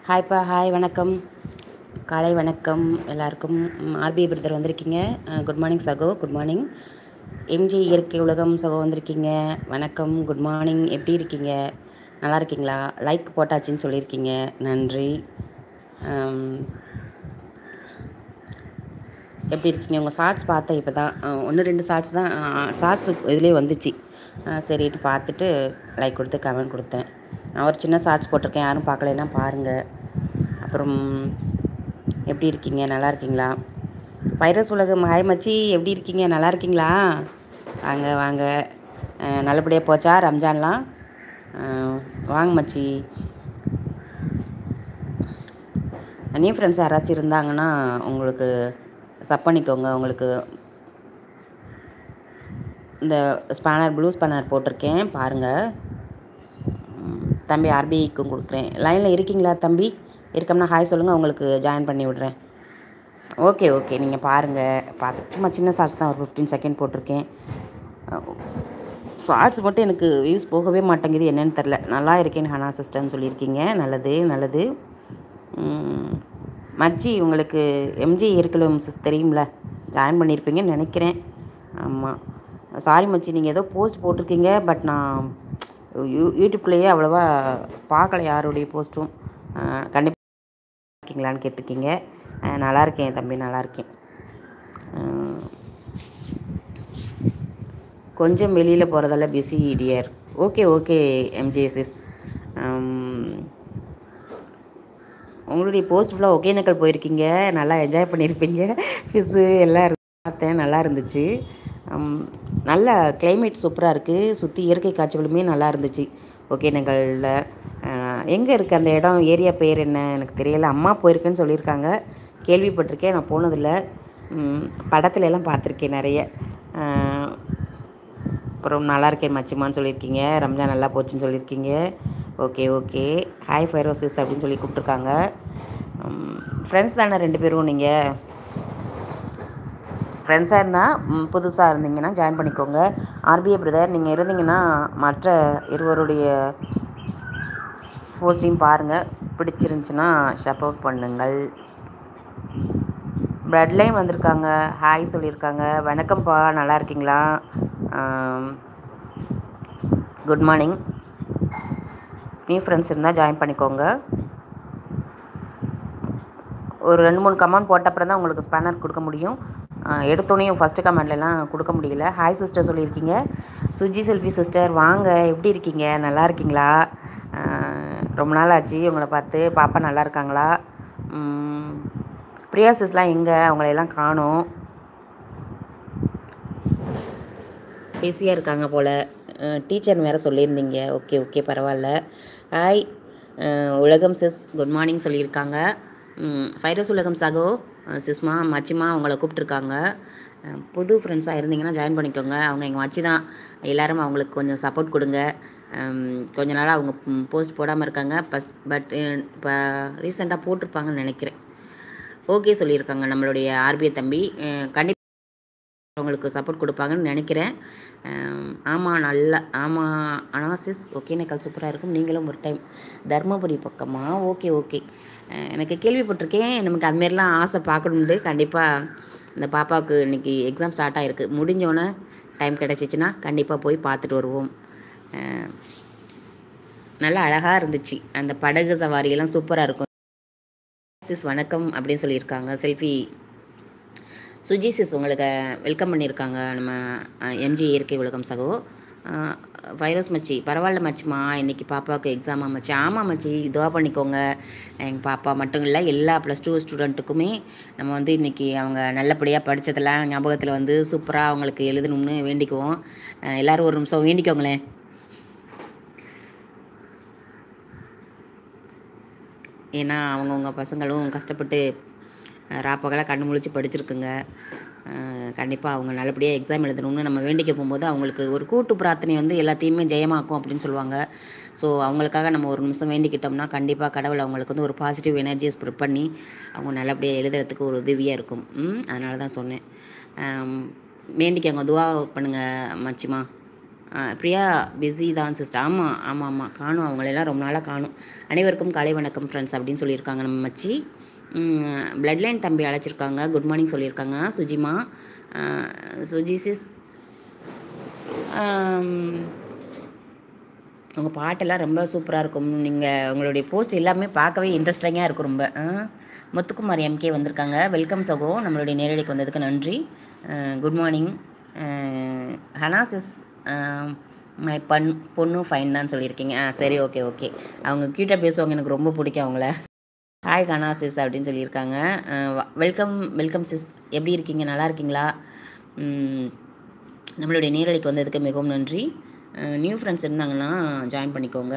ஹாய்ப்பா hi வணக்கம் காலை வணக்கம் எல்லாருக்கும் ஆர்பிஐ பிரதர் வந்திருக்கீங்க குட் மார்னிங் சகோ குட் மார்னிங் எம்ஜி இயற்கை உலகம் சகோ வந்திருக்கீங்க வணக்கம் குட் மார்னிங் எப்படி இருக்கீங்க நல்லா இருக்கீங்களா லைக் போட்டாச்சுன்னு சொல்லியிருக்கீங்க நன்றி ஆம், எப்படி இருக்கீங்க உங்கள் ஷார்ட்ஸ் பார்த்தேன் இப்போ தான் ஒன்று ரெண்டு ஷார்ட்ஸ் தான் ஷார்ட்ஸ் இதுலேயே வந்துச்சு அஹ் சரிட்டு பார்த்துட்டு லைக் கொடுத்து கமெண்ட் கொடுத்தேன் நான் ஒரு சின்ன ஷார்ட்ஸ் போட்டிருக்கேன் யாரும் பார்க்கலைன்னா பாருங்கள் அப்புறம் எப்படி இருக்கீங்க நல்லா இருக்கீங்களா வைரஸ் உலகம் ஹாய் மச்சி எப்படி இருக்கீங்க நல்லா இருக்கீங்களா வாங்க வாங்க அஹ் நல்லபடியாக போச்சா ரம்ஜான்லாம் அஹ் வாங்க மச்சி நியூ ஃப்ரெண்ட்ஸ் யாராச்சும் இருந்தாங்கன்னா உங்களுக்கு சப் பண்ணிக்கோங்க உங்களுக்கு இந்த ஸ்பேனர் ப்ளூ ஸ்பேனர் போட்டிருக்கேன் பாருங்கள் ம், தம்பி ஆர்பிஐக்கும் கொடுக்குறேன் லைனில் இருக்கீங்களா தம்பி இருக்கோம்னா ஹாய் சொல்லுங்கள் உங்களுக்கு ஜாயின் பண்ணி விட்றேன் ஓகே ஓகே நீங்கள் பாருங்கள் பார்த்துட்டு சும்மா சின்ன ஷார்ட்ஸ் தான் ஒரு ஃபிஃப்டீன் செகண்ட் போட்டிருக்கேன் ஷார்ட்ஸ் மட்டும் எனக்கு வியூஸ் போகவே மாட்டேங்குது என்னன்னு தெரில நல்லா இருக்கேன்னு ஹனா சிஸ்டர்னு சொல்லியிருக்கீங்க நல்லது நல்லது ம், மச்சி உங்களுக்கு எம்ஜி இருக்கலும் சிஸ் தெரியும்ல ஜாயின் பண்ணியிருப்பீங்கன்னு நினைக்கிறேன் ஆமாம் சாரி மச்சி நீங்கள் ஏதோ போஸ்ட் போட்டிருக்கீங்க பட் நான் யூ யூடியூப்லேயே அவ்வளோவா பார்க்கல யாருடைய போஸ்ட்டும் கண்டிப்பாக இருக்கீங்களான்னு கேட்டிருக்கீங்க அஹ் நல்லா இருக்கேன் தம்பி நல்லா இருக்கேன் அஹ் கொஞ்சம் வெளியில் போகிறதால busy dear okay okay MGSS உங்களுடைய போஸ்ட் ஃபுல்லாக ஒகேனக்கல் போயிருக்கீங்க நல்லா என்ஜாய் பண்ணியிருப்பீங்க ஃபிஷ்ஷு எல்லாம் இருக்கு. பார்த்தேன் நல்லா இருந்துச்சு உம், நல்ல கிளைமேட் சூப்பராக இருக்குது சுற்றி இயற்கை காட்சிகளுமே நல்லா இருந்துச்சு ஒகேனக்கலில் எங்கே இருக்குது அந்த இடம் ஏரியா பேர் என்ன எனக்கு தெரியல அம்மா போயிருக்கேன்னு சொல்லியிருக்காங்க கேள்விப்பட்டிருக்கேன் நான் போனதில்லை உம், படத்துல எல்லாம் பார்த்துருக்கேன் நிறைய அஹ், அப்புறம் நல்லா இருக்கேன் மச்சிமான்னு சொல்லியிருக்கீங்க ரம்ஜான் நல்லா போச்சுன்னு சொல்லியிருக்கீங்க ஓகே ஓகே ஹாய் ஃபைரோசிஸ் அப்படின்னு சொல்லி கூப்பிட்ருக்காங்க ஃப்ரெண்ட்ஸ் தானே ரெண்டு பேரும் நீங்கள் ஃப்ரெண்ட்ஸாக இருந்தால் புதுசாக இருந்தீங்கன்னா ஜாயின் பண்ணிக்கோங்க ஆர்பிஐ பிரதர் நீங்கள் இருந்தீங்கன்னா மற்ற இருவருடைய போஸ்டையும் பாருங்கள் பிடிச்சிருந்துச்சுன்னா சப்போர்ட் பண்ணுங்கள் பிளட் லைன் வந்திருக்காங்க ஹாய் சொல்லியிருக்காங்க வணக்கம்ப்பா நல்லா இருக்கீங்களா குட் மார்னிங் நியூ ஃப்ரெண்ட்ஸ் இருந்தால் ஜாயின் பண்ணிக்கோங்க ஒரு ரெண்டு மூணு கமெண்ட் போட்ட அப்புறம் தான் உங்களுக்கு ஸ்பேனர் கொடுக்க முடியும் அஹ் எடுத்தோடனே ஃபஸ்ட்டு கமெண்ட்லலாம் கொடுக்க முடியல ஹாய் சிஸ்டர் சொல்லியிருக்கீங்க சுஜி செல்ஃபி சிஸ்டர் வாங்க எப்படி இருக்கீங்க நல்லா இருக்கீங்களா அஹ் ரொம்ப நாள் ஆச்சு உங்களை பார்த்து பாப்பா நல்லா இருக்காங்களா உம், பிரியா சிஸ்லாம் எங்கே அவங்களையெல்லாம் காணோம் பிஸியாக இருக்காங்க போல் டீச்சர் வேறு சொல்லியிருந்தீங்க ஓகே ஓகே பரவாயில்ல ஹாய் உலகம் சிஸ் குட் மார்னிங் சொல்லியிருக்காங்க ஃபைரஸ் உலகம் சகோ அஹ் சிஸ்மா மச்சிமா அவங்கள கூப்பிட்ருக்காங்க அஹ் புது ஃப்ரெண்ட்ஸாக இருந்தீங்கன்னா ஜாயின் பண்ணிக்கோங்க அவங்க எங்கள் மச்சி தான் எல்லாரும் அவங்களுக்கு கொஞ்சம் சப்போர்ட் கொடுங்க உம், கொஞ்ச நாளாக அவங்க போஸ்ட் போடாமல் இருக்காங்க பஸ் பட் இப்போ ரீசெண்டாக போட்டிருப்பாங்கன்னு நினைக்கிறேன் ஓகே சொல்லியிருக்காங்க நம்மளுடைய ஆர்பிஐ தம்பி கண்டிப்பாக அவங்களுக்கு சப்போர்ட் கொடுப்பாங்கன்னு நினைக்கிறேன் ஆமாம் நல்ல ஆமாம் அனாசிஸ் ஒகேனக்கல் சூப்பராக இருக்கும் நீங்களும் ஒரு டைம் தர்மபுரி பக்கமா ஓகே ஓகே எனக்கு கேள்விப்பட்டிருக்கேன் நமக்கு அதுமாரிலாம் ஆசை பார்க்கணுண்டு கண்டிப்பாக இந்த பாப்பாவுக்கு இன்றைக்கி எக்ஸாம் ஸ்டார்ட் ஆகிருக்கு முடிஞ்சோன்னே டைம் கிடச்சிச்சின்னா கண்டிப்பாக போய் பார்த்துட்டு வருவோம் அஹ், நல்லா அழகாக இருந்துச்சு அந்த படகு சவாரியெல்லாம் சூப்பராக இருக்கும் சிஸ் வணக்கம் அப்படின்னு சொல்லியிருக்காங்க செல்ஃபி சுஜி சிஸ் உங்களுக்கு வெல்கம் பண்ணியிருக்காங்க நம்ம எம்ஜி இயற்கை உலகம் சகோ அஹ், வைரஸ் மச்சி பரவாயில்ல மச்சிமா இன்னைக்கு பாப்பாவுக்கு எக்ஸாமா மச்சி ஆமாம் மச்சி இதுவா பண்ணிக்கோங்க எங்கள் பாப்பா மட்டும் இல்லை எல்லா ப்ளஸ் டூ ஸ்டூடெண்ட்டுக்குமே நம்ம வந்து இன்றைக்கி அவங்க நல்லபடியாக படித்ததெல்லாம் ஞாபகத்தில் வந்து சூப்பராக அவங்களுக்கு எழுதணும்னு வேண்டிக்குவோம் அஹ், எல்லாரும் ஒரு நிமிஷம் வேண்டிக்கோங்களேன் ஏன்னா அவங்கவுங்க பசங்களும் கஷ்டப்பட்டு அஹ், ராப்பகலாக கண்ணு முழிச்சு படிச்சிருக்குங்க கண்டிப்பாக அவங்க நல்லபடியாக எக்ஸாம் எழுதணும்னு நம்ம வேண்டிக்க போகும்போது அவங்களுக்கு ஒரு கூட்டு பிரார்த்தனை வந்து எல்லாத்தையுமே ஜெயமாக்கும் அப்படின்னு சொல்லுவாங்க ஸோ அவங்களுக்காக நம்ம ஒரு நிமிஷம் வேண்டிக்கிட்டோம்னா கண்டிப்பாக கடவுள் அவங்களுக்கு வந்து ஒரு பாசிட்டிவ் எனர்ஜியை ஸ்ப்ரெட் பண்ணி அவங்க நல்லபடியாக எழுதுறதுக்கு ஒரு உதவியாக இருக்கும் ம் அதனால தான் சொன்னேன் ஆம், வேண்டிக்கோங்க துவா பண்ணுங்கள் மச்சிமா பிரியா பிஸி தான் சிஸ்டர் ஆமாம் ஆமாம் ஆமாம் காணும் அவங்களெல்லாம் ரொம்ப நாளாக காணும் அனைவருக்கும் காலை வணக்கம் ஃப்ரெண்ட்ஸ் அப்படின்னு சொல்லியிருக்காங்க நம்ம மச்சி பிளட் லைன் தம்பி அழைச்சிருக்காங்க குட் மார்னிங் சொல்லியிருக்காங்க சுஜிமா சுஜி சிஸ் உங்கள் பாட்டெல்லாம் ரொம்ப சூப்பராக இருக்கும் நீங்கள் உங்களுடைய போஸ்ட் எல்லாமே பார்க்கவே இன்ட்ரெஸ்டிங்காக இருக்கும் ரொம்ப ஆ. முத்துக்குமார் எம்கே வந்திருக்காங்க வெல்கம் சகோ நம்மளுடைய நேரடிக்கு வந்ததுக்கு நன்றி good morning Hana sis my பண் பொண்ணு ஃபைன் தான் சொல்லியிருக்கீங்க ஆ சரி ஓகே ஓகே அவங்க க்யூட்டாக பேசுவாங்க எனக்கு ரொம்ப பிடிக்கும் அவங்கள ஹாய் கனா சிஸ் அப்படின்னு சொல்லியிருக்காங்க வெல்கம் வெல்கம் சிஸ் எப்படி இருக்கீங்க நல்லா இருக்கீங்களா ம், நம்மளுடைய நேரலைக்கு வந்ததுக்கு மிகவும் நன்றி நியூ ஃப்ரெண்ட்ஸ் இருந்தாங்கன்னா ஜாயின் பண்ணிக்கோங்க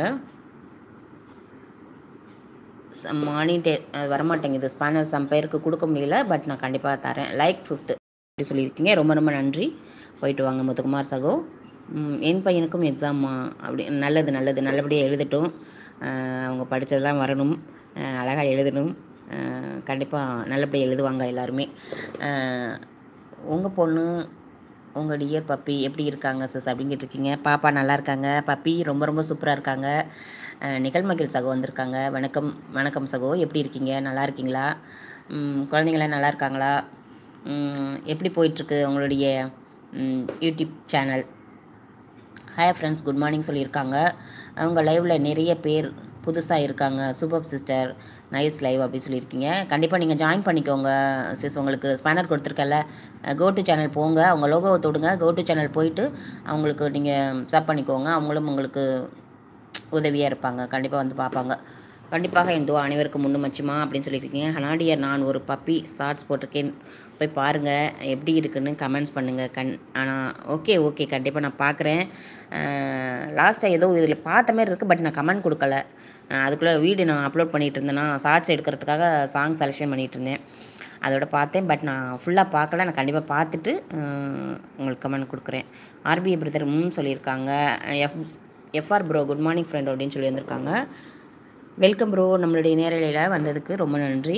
மானிட்டே வரமாட்டேங்குது ஸ்பேனர் சம் பேருக்கு கொடுக்க முடியல பட் நான் கண்டிப்பாக தரேன் லைக் ஃபிஃப்த்து அப்படி சொல்லியிருக்கீங்க ரொம்ப ரொம்ப நன்றி போயிட்டு வாங்க முத்துக்குமார் சகோ ம், என் பையனுக்கும் எக்ஸாமா அப்படி நல்லது நல்லது நல்லபடியாக எழுதட்டும் அஹ், அவங்க படித்ததெல்லாம் வரணும் அழகாக எழுதணும் கண்டிப்பாக நல்லபடியாக எழுதுவாங்க எல்லாருமே உங்கள் பொண்ணு உங்கள் டியர் பப்பி எப்படி இருக்காங்க சிஸ் அப்படின்னு கேட்டிருக்கீங்க பாப்பா நல்லா இருக்காங்க பப்பி ரொம்ப ரொம்ப சூப்பராக இருக்காங்க அஹ், நிகழ்மகிழ் சகோ வந்திருக்காங்க வணக்கம் வணக்கம் சகோ எப்படி இருக்கீங்க நல்லா இருக்கீங்களா ம், குழந்தைங்களாம் நல்லா இருக்காங்களா ம், எப்படி போயிட்டுருக்கு உங்களுடைய ம், YouTube channel hi friends good morning சொல்லியிருக்காங்க அவங்க லைவில் நிறைய பேர் புதுசாக இருக்காங்க சூப்பர் சிஸ்டர் நைஸ் லைவ் அப்படின்னு சொல்லியிருக்கீங்க கண்டிப்பாக நீங்கள் ஜாயின் பண்ணிக்கோங்க சிஸ் உங்களுக்கு ஸ்பேனர் கொடுத்துருக்கல கோ டு சேனல் போங்க அவங்க லோகோவை தொடுங்க கோ டு சேனல் போயிட்டு அவங்களுக்கு நீங்கள் சப் பண்ணிக்கோங்க அவங்களும் உங்களுக்கு உதவியாக இருப்பாங்க கண்டிப்பாக வந்து பார்ப்பாங்க கண்டிப்பாக என் துவா அனைவருக்கும் முன்னு மச்சுமா அப்படின்னு சொல்லியிருக்கீங்க ஹனாடியர் நான் ஒரு பப்பி ஷார்ட்ஸ் போட்டிருக்கேன் போய் பாருங்கள் எப்படி இருக்குன்னு கமெண்ட்ஸ் பண்ணுங்கள் கண் ஆனால் ஓகே ஓகே கண்டிப்பாக நான் பார்க்குறேன் லாஸ்ட்டாக ஏதோ இதில் பார்த்த மாதிரி இருக்குது பட் நான் கமெண்ட் கொடுக்கல அஹ் அதுக்குள்ளே வீடு நான் அப்லோட் பண்ணிகிட்டு இருந்தேன்னா ஷார்ட்ஸ் எடுக்கிறதுக்காக சாங் செலெக்ஷன் பண்ணிகிட்டு இருந்தேன் அதோட பார்த்தேன் பட் நான் ஃபுல்லாக பார்க்கல நான் கண்டிப்பாக பார்த்துட்டு அஹ், உங்களுக்கு கமெண்ட் கொடுக்குறேன் ஆர்பிஐ பிரதர் ம் சொல்லியிருக்காங்க F FR bro good morning friend அப்படின்னு சொல்லி வந்திருக்காங்க வெல்கம் ப்ரோ நம்மளுடைய நேரலையில் வந்ததுக்கு ரொம்ப நன்றி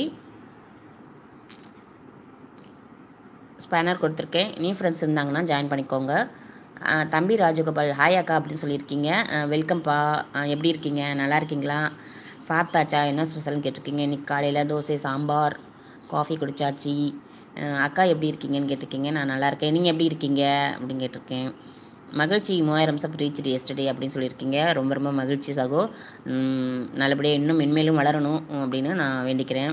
ஸ்பேனர் கொடுத்துருக்கேன் நீ ஃப்ரெண்ட்ஸ் இருந்தாங்கன்னா ஜாயின் பண்ணிக்கோங்க அஹ் தம்பி ராஜகோபால் ஹாய் அக்கா அப்படின்னு சொல்லியிருக்கீங்க வெல்கம்ப்பா எப்படி இருக்கீங்க நல்லா இருக்கீங்களா சாப்பிட்டாச்சா என்ன ஸ்பெஷல்னு கேட்டிருக்கீங்க இன்னைக்கு காலையில் தோசை சாம்பார் காஃபி குடிச்சாச்சு அஹ் அக்கா எப்படி இருக்கீங்கன்னு கேட்டிருக்கீங்க நான் நல்லா இருக்கேன் நீங்கள் எப்படி இருக்கீங்க அப்படின்னு கேட்டிருக்கேன் மகிழ்ச்சி மூவாயிரம் சப் ரீச் எஸ்டர்டே அப்படின்னு சொல்லியிருக்கீங்க ரொம்ப ரொம்ப மகிழ்ச்சி சகோ உம், நல்லபடியாக இன்னும் மென்மேலும் வளரணும் அப்படின்னு நான் வேண்டிக்கிறேன்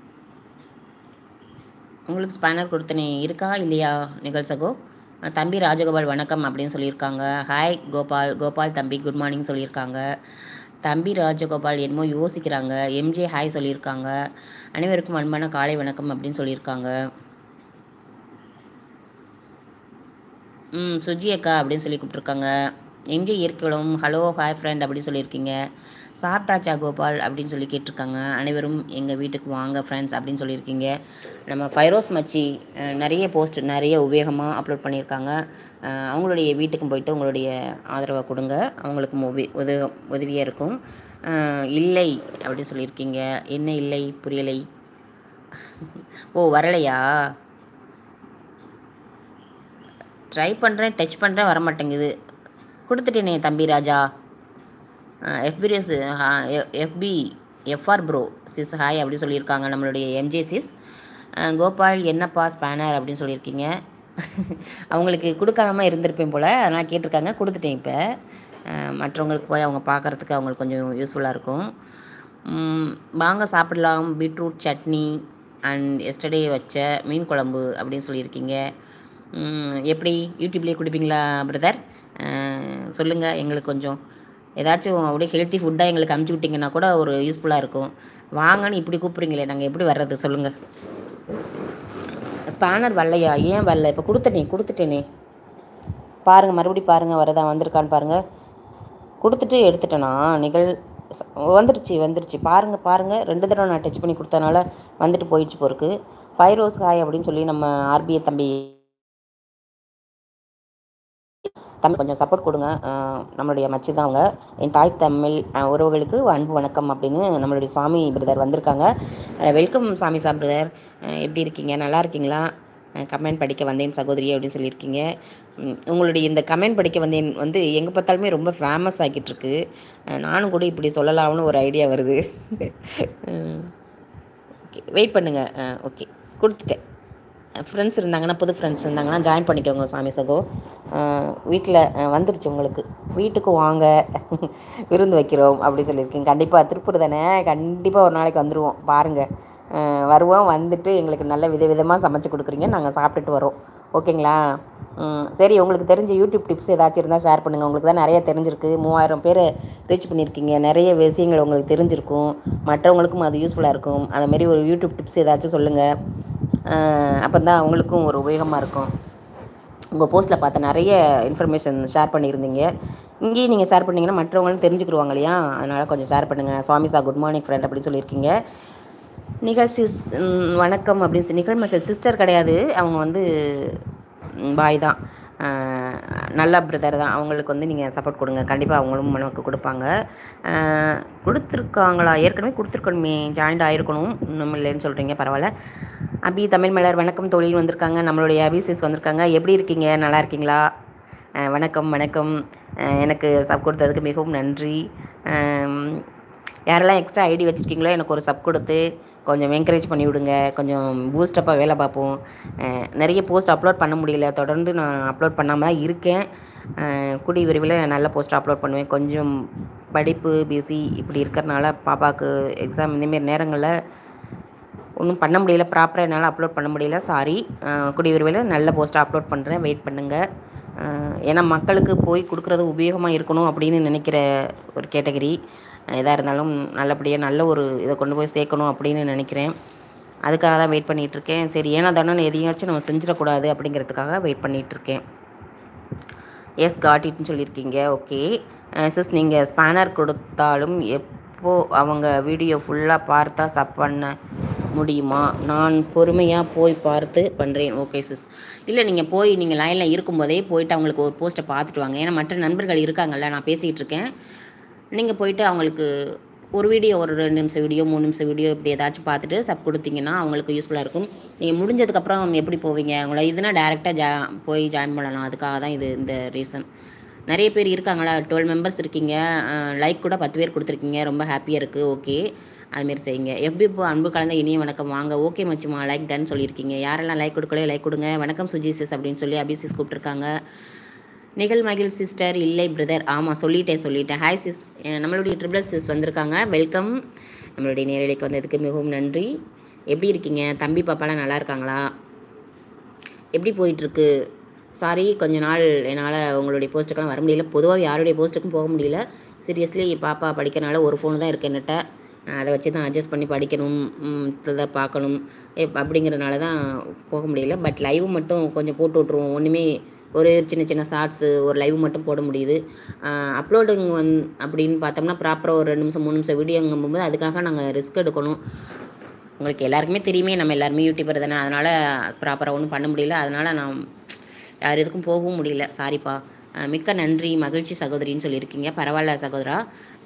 உங்களுக்கு ஸ்பேனர் கொடுத்தனே இருக்கா இல்லையா நிகழ் சகோ அஹ் தம்பி ராஜகோபால் வணக்கம் அப்படின்னு சொல்லியிருக்காங்க ஹாய் கோபால் கோபால் தம்பி குட் மார்னிங் சொல்லியிருக்காங்க தம்பி ராஜகோபால் என்னமோ யோசிக்கிறாங்க எம்ஜே ஹாய் சொல்லியிருக்காங்க அனைவருக்கும் அன்பான காலை வணக்கம் அப்படின்னு சொல்லியிருக்காங்க ம் சுஜி அக்கா அப்படின்னு சொல்லி கூப்பிட்ருக்காங்க எங்கே இருக்கணும் ஹலோ ஹாய் ஃப்ரெண்ட் அப்படின்னு சொல்லியிருக்கீங்க சாப்பிட்டாச்சா கோபால் அப்படின்னு சொல்லி கேட்டிருக்காங்க அனைவரும் எங்கள் வீட்டுக்கு வாங்க ஃப்ரெண்ட்ஸ் அப்படின்னு சொல்லியிருக்கீங்க நம்ம ஃபைரோஸ் மச்சி அஹ், நிறைய போஸ்ட் நிறைய உபயோகமாக அப்லோட் பண்ணியிருக்காங்க அஹ், அவங்களுடைய வீட்டுக்கும் போயிட்டு உங்களுடைய ஆதரவை கொடுங்க அவங்களுக்கும் உதவி உதவி உதவியாக இருக்கும் அஹ், இல்லை அப்படின்னு சொல்லியிருக்கீங்க என்ன இல்லை புரியலை ஓ வரலையா ட்ரை பண்ணுறேன் டச் பண்ணுறேன் வர மாட்டேங்குது கொடுத்துட்டேனே தம்பி Raja Effie sis Effie FR bro sis hi அப்படி சொல்லியிருக்காங்க நம்மளுடைய எம்ஜே சிஸ் கோபால் என்னப்பா ஸ்பேனர் அப்படின்னு சொல்லியிருக்கீங்க அவங்களுக்கு கொடுக்காம இருந்திருப்பேன் போல் அதனால் கேட்டிருக்காங்க கொடுத்துட்டேன் இப்போ மற்றவங்களுக்கு போய் அவங்க பார்க்குறதுக்கு அவங்களுக்கு கொஞ்சம் யூஸ்ஃபுல்லாக இருக்கும் ம், வாங்க சாப்பிடலாம் பீட்ரூட் சட்னி அண்ட் எஸ்டர்டே வச்ச மீன் குழம்பு அப்படின்னு சொல்லியிருக்கீங்க ம், எப்படி யூடியூப்லேயே கொடுப்பீங்களா பிரதர் சொல்லுங்கள் எங்களுக்கு கொஞ்சம் ஏதாச்சும் அப்படியே ஹெல்த்தி ஃபுட்டாக எங்களுக்கு அமுச்சு விட்டிங்கன்னா கூட ஒரு யூஸ்ஃபுல்லாக இருக்கும் வாங்கன்னு இப்படி கூப்பிட்றீங்களே நாங்கள் எப்படி வர்றது சொல்லுங்கள் ஸ்பேனர் வரலையா ஏன் வரல இப்போ கொடுத்துட்டேனே கொடுத்துட்டேனே பாருங்கள் மறுபடியும் பாருங்கள் வரதா வந்திருக்கான்னு பாருங்கள் கொடுத்துட்டு எடுத்துட்டேனா நிகழ் ச- வந்துருச்சு வந்துருச்சு பாருங்கள் பாருங்கள் ரெண்டு தடவை நான் டச் பண்ணி கொடுத்தனால வந்துட்டு போயிடுச்சு போருக்கு ஃபைவ் ரோஸ் ஹாய் அப்படின்னு சொல்லி நம்ம ஆர்பிஐ தம்பி தம்பி கொஞ்சம் சப்போர்ட் கொடுங்க அஹ் நம்மளுடைய மச்சி தான் அவங்க என் தாய் தமிழ் அஹ் உறவுகளுக்கு அன்பு வணக்கம் அப்படின்னு நம்மளுடைய சுவாமி பிரதர் வந்திருக்காங்க வெல்கம் சாமி சா பிரதர் எப்படி இருக்கீங்க நல்லா இருக்கீங்களா கமெண்ட் படிக்க வந்தேன் சகோதரி அப்படின்னு சொல்லியிருக்கீங்க ம், உங்களுடைய இந்த கமெண்ட் படிக்க வந்தேன் வந்து எங்கே பார்த்தாலுமே ரொம்ப ஃபேமஸ் ஆகிட்டு இருக்கு அஹ், நானும் கூட இப்படி சொல்லலாம்னு ஒரு ஐடியா வருது ஓகே வெயிட் பண்ணுங்கள் ஓகே கொடுத்துட்டேன் ஃப்ரெண்ட்ஸ் இருந்தாங்கன்னா புது ஃப்ரெண்ட்ஸ் இருந்தாங்கன்னா ஜாயின் பண்ணிக்கோங்க சாமி சகோ வீட்டில் வந்துருச்சு உங்களுக்கு வீட்டுக்கு வாங்க விருந்து வைக்கிறோம் அப்படி சொல்லியிருக்கீங்க கண்டிப்பாக திருப்பூர் தானே கண்டிப்பாக ஒரு நாளைக்கு வந்துடுவோம் பாருங்கள் அஹ், வருவோம் வந்துட்டு எங்களுக்கு நல்ல விதவிதமாக சமைச்சு கொடுக்குறீங்க நாங்கள் சாப்பிட்டுட்டு வரோம் ஓகேங்களா ம், சரி உங்களுக்கு தெரிஞ்ச யூடியூப் டிப்ஸ் ஏதாச்சும் இருந்தால் ஷேர் பண்ணுங்கள் உங்களுக்கு தான் நிறைய தெரிஞ்சிருக்கு மூவாயிரம் பேர் ரீச் பண்ணியிருக்கீங்க நிறைய விஷயங்கள் உங்களுக்கு தெரிஞ்சிருக்கும் மற்றவங்களுக்கும் அது யூஸ்ஃபுல்லாக இருக்கும் அது மாதிரி ஒரு யூடியூப் டிப்ஸ் ஏதாச்சும் சொல்லுங்கள் அப்போ தான் அவங்களுக்கும் ஒரு உபயோகமாக இருக்கும் உங்கள் போஸ்ட்டில் பார்த்த நிறைய இன்ஃபர்மேஷன் ஷேர் பண்ணியிருந்தீங்க இங்கேயும் நீங்கள் ஷேர் பண்ணிங்கன்னா மற்றவங்களும் தெரிஞ்சுக்கிடுவாங்க இல்லையா அதனால் கொஞ்சம் ஷேர் பண்ணுங்கள் Swami sir good morning friend அப்படின்னு சொல்லியிருக்கீங்க நிகழ் சிஸ் ம், வணக்கம் அப்படின்னு சொல்லி நிகழ் மக்கள் சிஸ்டர் கிடையாது அவங்க வந்து பாய் தான் அஹ், நல்ல பிரதர் தான் அவங்களுக்கு வந்து நீங்கள் சப்போர்ட் கொடுங்க கண்டிப்பாக அவங்களும் நமக்கு கொடுப்பாங்க அஹ், கொடுத்துருக்காங்களா ஏற்கனவே கொடுத்துருக்கணுமே ஜாயின்ட் ஆகிருக்கணும் இன்னும் இல்லைன்னு சொல்கிறீங்க பரவாயில்ல அபி தமிழ் மலர் வணக்கம் தோழின்னு வந்திருக்காங்க நம்மளுடைய அபி சிஸ் வந்திருக்காங்க எப்படி இருக்கீங்க நல்லா இருக்கீங்களா அஹ், வணக்கம் வணக்கம் அஹ், எனக்கு சப் கொடுத்ததுக்கு மிகவும் நன்றி அம், யாரெல்லாம் எக்ஸ்ட்ரா ஐடி வச்சுருக்கீங்களோ எனக்கு ஒரு சப் கொடுத்து கொஞ்சம் என்கரேஜ் பண்ணி விடுங்க கொஞ்சம் பூஸ்டப்பாக வேலை பார்ப்போம் அஹ் நிறைய போஸ்ட் அப்லோட் பண்ண முடியல தொடர்ந்து நான் அப்லோட் பண்ணாமல் தான் இருக்கேன் அஹ் கூடிய விரைவில் நல்ல போஸ்ட் அப்லோட் பண்ணுவேன் கொஞ்சம் படிப்பு பிஸி இப்படி இருக்கிறனால பாப்பாவுக்கு எக்ஸாம் இந்தமாரி நேரங்களில் ஒன்றும் பண்ண முடியல ப்ராப்பராக என்னால் அப்லோட் பண்ண முடியல சாரி கூடிய விரைவில் நல்ல போஸ்ட்டாக அப்லோட் பண்ணுறேன் வெயிட் பண்ணுங்கள் ஏன்னா மக்களுக்கு போய் கொடுக்குறது உபயோகமாக இருக்கணும் அப்படின்னு நினைக்கிற ஒரு கேட்டகரி எதாக இருந்தாலும் நல்லபடியாக நல்ல ஒரு இதை கொண்டு போய் சேர்க்கணும் அப்படின்னு நினைக்கிறேன் அதுக்காக தான் வெயிட் பண்ணிகிட்ருக்கேன் சரி ஏன்னா தானே எதையாச்சும் நம்ம செஞ்சிடக்கூடாது அப்படிங்கிறதுக்காக வெயிட் பண்ணிகிட்ருக்கேன் எஸ் காட் இட்னு சொல்லியிருக்கீங்க ஓகே சிஸ் நீங்கள் ஸ்பேனர் கொடுத்தாலும் எப்போ அவங்க வீடியோ ஃபுல்லாக பார்த்தா சப் பண்ண முடியுமா நான் பொறுமையாக போய் பார்த்து பண்ணுறேன் ஓகே சிஸ் இல்லை நீங்கள் போய் நீங்கள் லைனில் இருக்கும்போதே போயிட்டு அவங்களுக்கு ஒரு போஸ்ட்டை பார்த்துட்டு வாங்க ஏன்னா மற்ற நண்பர்கள் இருக்காங்கல்ல நான் பேசிகிட்டு இருக்கேன் நீங்கள் போயிட்டு அவங்களுக்கு ஒரு வீடியோ ஒரு ரெண்டு நிமிஷம் வீடியோ மூணு நிமிஷம் வீடியோ இப்படி ஏதாச்சும் பார்த்துட்டு சப் கொடுத்தீங்கன்னா அவங்களுக்கு யூஸ்ஃபுல்லாக இருக்கும் நீங்கள் முடிஞ்சதுக்கப்புறம் எப்படி போவீங்க உங்களை இதுனா டேரெக்டாக ஜா போய் ஜாயின் பண்ணலாம் அதுக்காக தான் இது இந்த ரீசன் நிறைய பேர் இருக்காங்களா டுவெல் மெம்பர்ஸ் இருக்கீங்க லைக் கூட பத்து பேர் கொடுத்துருக்கீங்க ரொம்ப ஹாப்பியாக இருக்குது ஓகே அதுமாரி செய்யுங்க எப்படி இப்போ அன்பு கலந்த இனிய வணக்கம் வாங்க ஓகே மச்சுமா லைக் டன் சொல்லியிருக்கீங்க யாரெல்லாம் லைக் கொடுக்கலையோ லைக் கொடுங்க வணக்கம் சுஜி சிஸ் அப்படின்னு சொல்லி அபிசிஸ் கூப்பிட்ருக்காங்க நிகழ் மகிழ் சிஸ்டர் இல்லை பிரதர் ஆமாம் சொல்லிட்டேன் சொல்லிட்டேன் ஹாய் சிஸ் அஹ் நம்மளுடைய ட்ரிபிள் சிஸ் வந்திருக்காங்க வெல்கம் நம்மளுடைய நேரலைக்கு வந்ததுக்கு மிகவும் நன்றி எப்படி இருக்கீங்க தம்பி பாப்பாலாம் நல்லா இருக்காங்களா எப்படி போயிட்டுருக்கு சாரி கொஞ்ச நாள் என்னால் உங்களுடைய போஸ்ட்டுக்கெல்லாம் வர முடியல பொதுவாக யாருடைய போஸ்ட்டுக்கும் போக முடியல சீரியஸ்லி பாப்பா படிக்கிறனால ஒரு ஃபோன் தான் இருக்கு என்கிட்ட அதை வச்சு தான் அட்ஜஸ்ட் பண்ணி படிக்கணும் ம், இதை பார்க்கணும் எப்- அப்படிங்கிறனால தான் போக முடியல பட் லைவ் மட்டும் கொஞ்சம் போட்டு விட்ருவோம் ஒன்றுமே ஒரு சின்ன சின்ன ஷார்ட்ஸு ஒரு லைவ் மட்டும் போட முடியுது அப்லோடிங் வந் அப்படின்னு பார்த்தோம்னா ப்ராப்பராக ஒரு ரெண்டு நிமிஷம் மூணு நிமிஷம் வீடியோங்கும்போது அதுக்காக நாங்கள் ரிஸ்க் எடுக்கணும் உங்களுக்கு எல்லாருக்குமே தெரியுமே நம்ம எல்லாருமே யூடியூபர் தானே அதனால் ப்ராப்பராக ஒன்றும் பண்ண முடியல அதனால் நான் யார் எதுக்கும் போகவும் முடியல சாரிப்பா அஹ் மிக்க நன்றி மகிழ்ச்சி சகோதரின்னு சொல்லியிருக்கீங்க பரவாயில்ல சகோதரா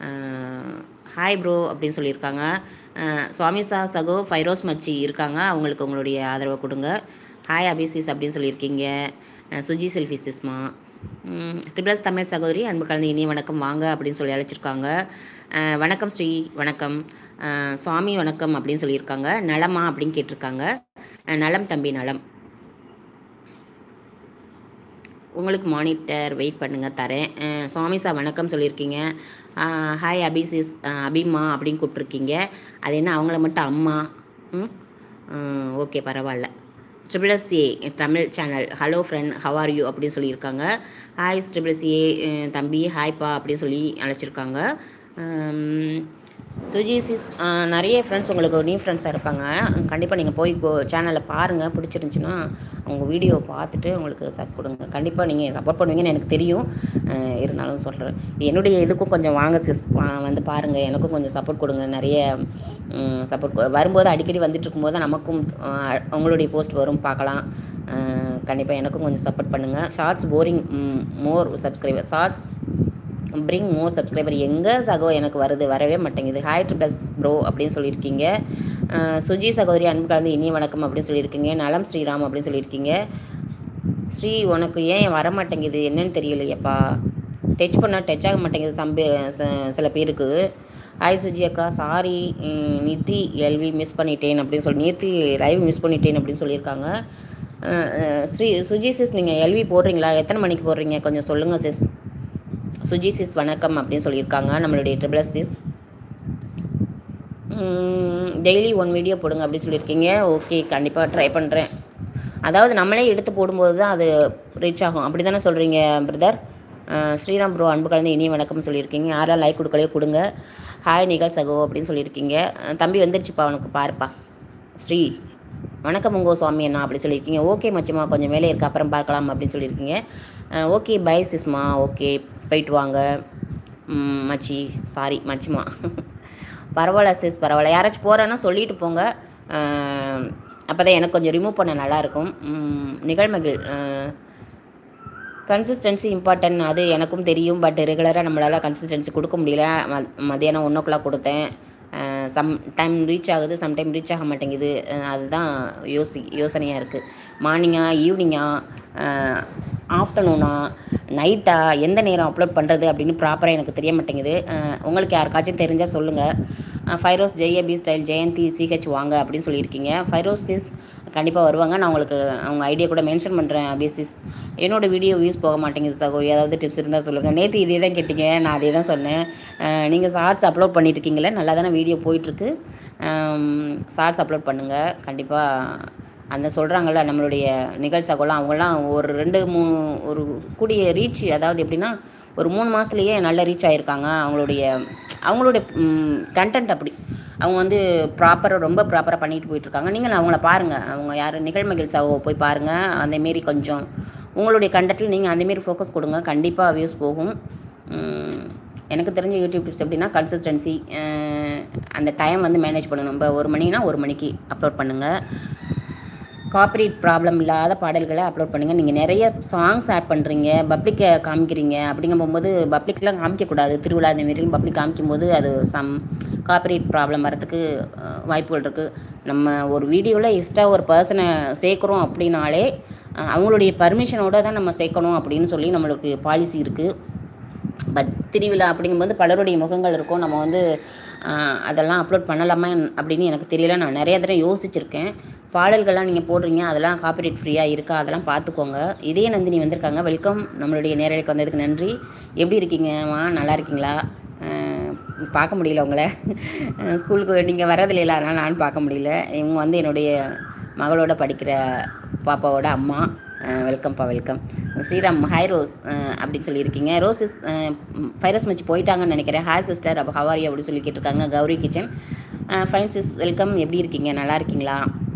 ஹாய் ப்ரோ அப்படின்னு சொல்லியிருக்காங்க அஹ் சுவாமி சா சகோ ஃபைரோஸ் மச்சி இருக்காங்க அவங்களுக்கு உங்களுடைய ஆதரவை கொடுங்க ஹாய் அபிசிஸ் அப்படின்னு சொல்லியிருக்கீங்க அஹ் சுஜி செல்ஃபி சிஸ்மா ட்ரிபிளஸ் தமிழ் சகோதரி அன்பு கலந்த இனிய வணக்கம் வாங்க அப்படின்னு சொல்லி அழைச்சிருக்காங்க அஹ் வணக்கம் ஸ்ரீ வணக்கம் அஹ் சுவாமி வணக்கம் அப்படின்னு சொல்லியிருக்காங்க நலமா அப்படின்னு கேட்டிருக்காங்க அஹ் நலம் தம்பி நலம் உங்களுக்கு மானிட்டர் வெயிட் பண்ணுங்கள் தரேன் அஹ் சுவாமி சார் வணக்கம் சொல்லியிருக்கீங்க அஹ் ஹாய் அபிசிஸ் அஹ் அபிமா அப்படின்னு கூப்பிட்ருக்கீங்க அது என்ன அவங்கள மட்டும் அம்மா ம் ஓகே பரவாயில்ல triple S A Tamil channel hello friend how are you அப்படின்னு சொல்லியிருக்காங்க ஹாய் ட்ரிபிள்எஸ் ஏ தம்பி ஹாய்ப்பா அப்படின்னு சொல்லி அழைச்சிருக்காங்க சுஜிசிஸ் நிறைய ஃப்ரெண்ட்ஸ் உங்களுக்கு நியூ ஃப்ரெண்ட்ஸாக இருப்பாங்க கண்டிப்பாக நீங்கள் போய் சேனலை பாருங்கள் பிடிச்சிருந்துச்சின்னா அவங்க வீடியோவை பார்த்துட்டு உங்களுக்கு சப் கொடுங்க கண்டிப்பாக நீங்கள் சப்போர்ட் பண்ணுவீங்கன்னு எனக்கு தெரியும் அஹ் இருந்தாலும் சொல்கிறேன் என்னுடைய இதுக்கும் கொஞ்சம் வாங்க சிஸ் வந்து பாருங்கள் எனக்கும் கொஞ்சம் சப்போர்ட் கொடுங்க நிறைய சப்போர்ட் வரும்போது அடிக்கடி வந்துட்டு இருக்கும்போது நமக்கும் அஹ், உங்களுடைய போஸ்ட் வரும் பார்க்கலாம் கண்டிப்பாக எனக்கும் கொஞ்சம் சப்போர்ட் பண்ணுங்கள் shorts bring more subscriber shorts bring more subscriber எங்கே சகோ எனக்கு வருது வரவே மாட்டேங்குது ஹாய் ட்ரிப்ளஸ் ப்ரோ அப்படின்னு சொல்லியிருக்கீங்க அஹ் சுஜி சகோதரி அன்பு கலந்து இனிய வணக்கம் அப்படின்னு சொல்லியிருக்கீங்க நலம் ஸ்ரீராம் அப்படின்னு சொல்லியிருக்கீங்க ஸ்ரீ உனக்கு ஏன் வர மாட்டேங்குது என்னன்னு தெரியலையேப்பா டச் பண்ணால் டச் ஆக மாட்டேங்குது சம்பே ச- சில பேருக்கு ஹாய் சுஜி அக்கா சாரி நித்தி எல்வி மிஸ் பண்ணிட்டேன் அப்படின்னு சொல்லி நேத்தி லைவ் மிஸ் பண்ணிட்டேன் அப்படின்னு சொல்லியிருக்காங்க அஹ் அஹ் ஸ்ரீ சுஜி சிஸ் நீங்கள் எல்வி போடுறீங்களா எத்தனை மணிக்கு போடுறீங்க கொஞ்சம் சொல்லுங்கள் சிஸ் சுஜி சிஸ் வணக்கம் அப்படின்னு சொல்லியிருக்காங்க நம்மளுடைய triple sis daily one video போடுங்க அப்படின்னு சொல்லியிருக்கீங்க ஓகே கண்டிப்பாக ட்ரை பண்ணுறேன் அதாவது நம்மளே எடுத்து போடும்போது தான் அது ரீச் ஆகும் அப்படி தானே சொல்கிறீங்க பிரதர் ஸ்ரீராம் ப்ரோ அன்பு கலந்து இனி வணக்கம் சொல்லியிருக்கீங்க யாரெல்லாம் லைக் கொடுக்கலையோ கொடுங்க ஹாய் நிகழ் சகோ அப்படின்னு சொல்லியிருக்கீங்க அஹ் தம்பி வந்துருச்சுப்பா உனக்கு பாருப்பா ஸ்ரீ வணக்கம் உங்கோ சுவாமி அண்ணா அப்படி சொல்லியிருக்கீங்க ஓகே மச்சம்மா கொஞ்சம் வேலை இருக்கு அப்புறம் பார்க்கலாம் அப்படின்னு சொல்லியிருக்கீங்க ஓகே பை சிஸ்மா ஓகே போயிட்டு வாங்க ம், மச்சி சாரி மச்சிமா பரவாயில்ல சிஸ் பரவாயில்ல யாராச்சும் போகிறேன்னா சொல்லிட்டு போங்க அப்போ தான் எனக்கு கொஞ்சம் ரிமூவ் பண்ண நல்லாயிருக்கும் ம், நிகழ்மகிழ் கன்சிஸ்டன்சி இம்பார்ட்டன்ட் அது எனக்கும் தெரியும் பட் ரெகுலராக நம்மளால் கன்சிஸ்டன்சி கொடுக்க முடியல ம- மத்தியானம் ஒன் ஓ கிளாக் கொடுத்தேன் சம் டைம் ரீச் ஆகுது சம் டைம் ரீச் ஆக மாட்டேங்குது அஹ் அதுதான் யோசி யோசனையாக இருக்குது மார்னிங்கா ஈவினிங்கா ஆஃப்டர்நூனா நைட்டா எந்த நேரம் அப்லோட் பண்ணுறது அப்படின்னு ப்ராப்பராக எனக்கு தெரிய மாட்டேங்குது அஹ் உங்களுக்கு யாருக்காச்சும் தெரிஞ்சால் சொல்லுங்கள் Firoz JP style Jayanthi CH வாங்க அப்படின்னு சொல்லியிருக்கீங்க ஃபைரோஸ் சிஸ் கண்டிப்பாக வருவாங்க நான் உங்களுக்கு அவங்க ஐடியா கூட மென்ஷன் பண்ணுறேன் அபிசிஸ் என்னோட வீடியோ வியூஸ் போக மாட்டேங்குது சகோ ஏதாவது டிப்ஸ் இருந்தால் சொல்லுங்கள் நேற்று இதே தான் கேட்டீங்க நான் அதே தான் சொன்னேன் நீங்கள் ஷார்ட்ஸ் அப்லோட் பண்ணிட்டு இருக்கீங்களே நல்லா தானே வீடியோ போயிட்டுருக்கு ஷார்ட்ஸ் அப்லோட் பண்ணுங்கள் கண்டிப்பாக அந்த சொல்கிறாங்கல்ல நம்மளுடைய நிகழ்ச்சகோலாம் அவங்களாம் ஒரு ரெண்டு மூணு ஒரு கூடிய ரீச் அதாவது எப்படின்னா ஒரு மூணு மாதத்துலேயே நல்ல ரீச் ஆகிருக்காங்க அவங்களுடைய அவங்களுடைய கண்டென்ட் அப்படி அவங்க வந்து ப்ராப்பராக ரொம்ப ப்ராப்பராக பண்ணிட்டு போயிட்டுருக்காங்க நீங்கள் அவங்கள பாருங்கள் அவங்க யார் நிகழ்மகிழ் சாவோ போய் பாருங்கள் அந்தமாரி கொஞ்சம் உங்களுடைய கண்டென்ட்டில் நீங்கள் அந்தமாரி ஃபோக்கஸ் கொடுங்க கண்டிப்பாக வியூஸ் போகும் உம், எனக்கு தெரிஞ்ச யூடியூப் டிப்ஸ் எப்படின்னா கன்சிஸ்டன்சி அந்த டைம் வந்து மேனேஜ் பண்ணணும் இப்போ ஒரு மணினா ஒரு மணிக்கு அப்லோட் பண்ணுங்கள் காப்பரேட் ப்ராப்ளம் இல்லாத பாடல்களை அப்லோட் பண்ணுங்கள் நீங்கள் நிறைய சாங்ஸ் ஆட் பண்ணுறீங்க பப்ளிக்கை காமிக்கிறீங்க அப்படிங்கும் போகும்போது பப்ளிக்லாம் காமிக்கக்கூடாது திருவிழா இந்த மாரி பப்ளிக் காமிக்கும்போது அது சம் காப்பரேட் ப்ராப்ளம் வரதுக்கு அஹ், வாய்ப்புகள் இருக்குது நம்ம ஒரு வீடியோவில் எக்ஸ்ட்ரா ஒரு பர்சனை சேர்க்குறோம் அப்படின்னாலே அஹ், அவங்களுடைய பர்மிஷனோட தான் நம்ம சேர்க்கணும் அப்படின்னு சொல்லி நம்மளுக்கு பாலிசி இருக்குது பட் திருவிழா அப்படிங்கும்போது பலருடைய முகங்கள் இருக்கும் நம்ம வந்து ஆஹ், அதெல்லாம் அப்லோட் பண்ணலாமா அப்படின்னு எனக்கு தெரியல நான் நிறைய தடவை யோசிச்சிருக்கேன் பாடல்கள்லாம் நீங்கள் போடுறீங்க அதெல்லாம் காப்பிரைட் ஃப்ரீயாக இருக்கா அதெல்லாம் பார்த்துக்கோங்க இதே நந்தினி வந்திருக்காங்க வெல்கம் நம்மளுடைய நேரலைக்கு வந்ததுக்கு நன்றி எப்படி இருக்கீங்கம்மா நல்லா இருக்கீங்களா ஆஹ், பார்க்க முடியல உங்களை ஆஹ், ஸ்கூலுக்கு நீங்கள் வரதில்லைல அதனால் நான் பார்க்க முடியல இவங்க வந்து என்னுடைய மகளோட படிக்கிற பாப்பாவோட அம்மா வெல்கம்ப்பா வெல்கம் ஸ்ரீராம் ஹாய் ரோஸ் அஹ் அப்படின்னு சொல்லியிருக்கீங்க ரோசஸ் ஃபைரஸ் மச்சு போயிட்டாங்கன்னு நினைக்கிறேன் ஹாய் சிஸ்டர் அப்போ ஹவாரி அப்படின்னு சொல்லி கேட்டிருக்காங்க Gowri kitchen fine sis welcome எப்படி இருக்கீங்க நல்லா இருக்கீங்களா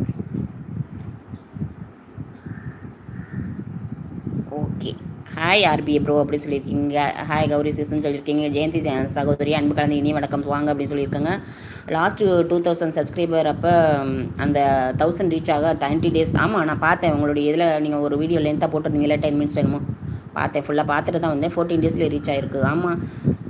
ஓகே ஹாய் ஆர்பிஏ ப்ரோ அப்படின்னு சொல்லியிருக்கீங்க ஹாய் கௌரி சிஸ்ன்னு சொல்லியிருக்கீங்க ஜெயந்தி ச- சகோதரி அன்பு கலந்து இனி வணக்கம் வாங்க அப்படின்னு சொல்லியிருக்காங்க லாஸ்ட்டு டூ தௌசண்ட் சப்ஸ்கிரைபர் அப்போ ம், அந்த தௌசண்ட் ரீச் ஆக டுவெண்ட்டி டேஸ் ஆமாம் நான் பார்த்தேன் உங்களுடைய இதில் நீங்கள் ஒரு வீடியோ லென்த்தாக போட்டிருந்தீங்களா டென் மினிட்ஸ் வேணுமோ பார்த்தேன் ஃபுல்லாக பார்த்துட்டு தான் வந்தேன் ஃபோர்டீன் டேஸில் ரீச் ஆயிருக்கு ஆமாம்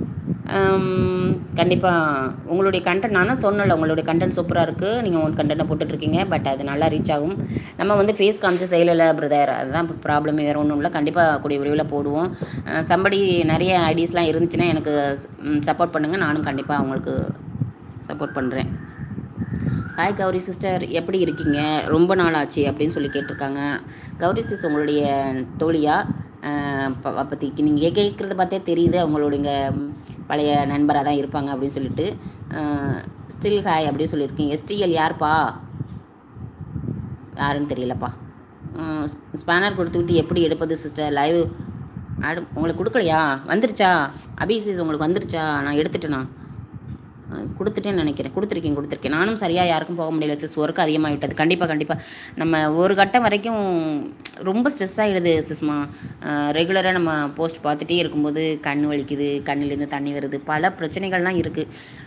கண்டிப்பாக உங்களுடைய கண்டென்ட் நான் தான் சொன்னல உங்களுடைய கண்டென்ட் சூப்பராக இருக்குது நீங்கள் உங்கள் கண்டென்ட்டை போட்டுட்ருக்கீங்க பட் அது நல்லா ரீச் ஆகும் நம்ம வந்து ஃபேஸ் காமிச்சு செய்யலை பிரதர் அதுதான் ப்ராப்ளமே வேறு ஒன்றும் இல்லை கண்டிப்பாக கூடிய விரைவில் போடுவோம் சம்படி நிறைய ஐடிஸ்லாம் இருந்துச்சுன்னா எனக்கு சப்போர்ட் பண்ணுங்கள் நானும் கண்டிப்பாக அவங்களுக்கு சப்போர்ட் பண்ணுறேன் ஹாய் கௌரி சிஸ்டர் எப்படி இருக்கீங்க ரொம்ப நாள் ஆச்சு அப்படின்னு சொல்லி கேட்டிருக்காங்க கௌரி சிஸ் உங்களுடைய தோழியா பற்றி நீங்கள் கேட்குறத பார்த்தே தெரியுது அவங்களுடைய பழைய நண்பராக தான் இருப்பாங்க அப்படின்னு சொல்லிட்டு ஸ்டில் ஹாய் அப்படின்னு சொல்லியிருக்கீங்க எஸ்டிஎல் யார்ப்பா யாருன்னு தெரியலப்பா ஸ்பேனர் கொடுத்துக்கிட்டு எப்படி எடுப்பது சிஸ்டர் லைவ் ஆடு உங்களுக்கு கொடுக்கலையா வந்துருச்சா அபிசிஸ் உங்களுக்கு வந்துருச்சா நான் எடுத்துட்டேனா அஹ் கொடுத்துட்டேன்னு நினைக்கிறேன் கொடுத்துருக்கேன் கொடுத்துருக்கேன் நானும் சரியாக யாருக்கும் போக முடியல சிஸ் ஒர்க் அதிகமாகிட்டது கண்டிப்பாக கண்டிப்பாக நம்ம ஒரு கட்டம் வரைக்கும் ரொம்ப ஸ்ட்ரெஸ் ஆகிடுது சிஸ்மா ரெகுலராக நம்ம போஸ்ட் பார்த்துட்டே இருக்கும்போது கண் வலிக்குது கண்ணுலேருந்து தண்ணி வருது பல பிரச்சனைகள்லாம் இருக்குது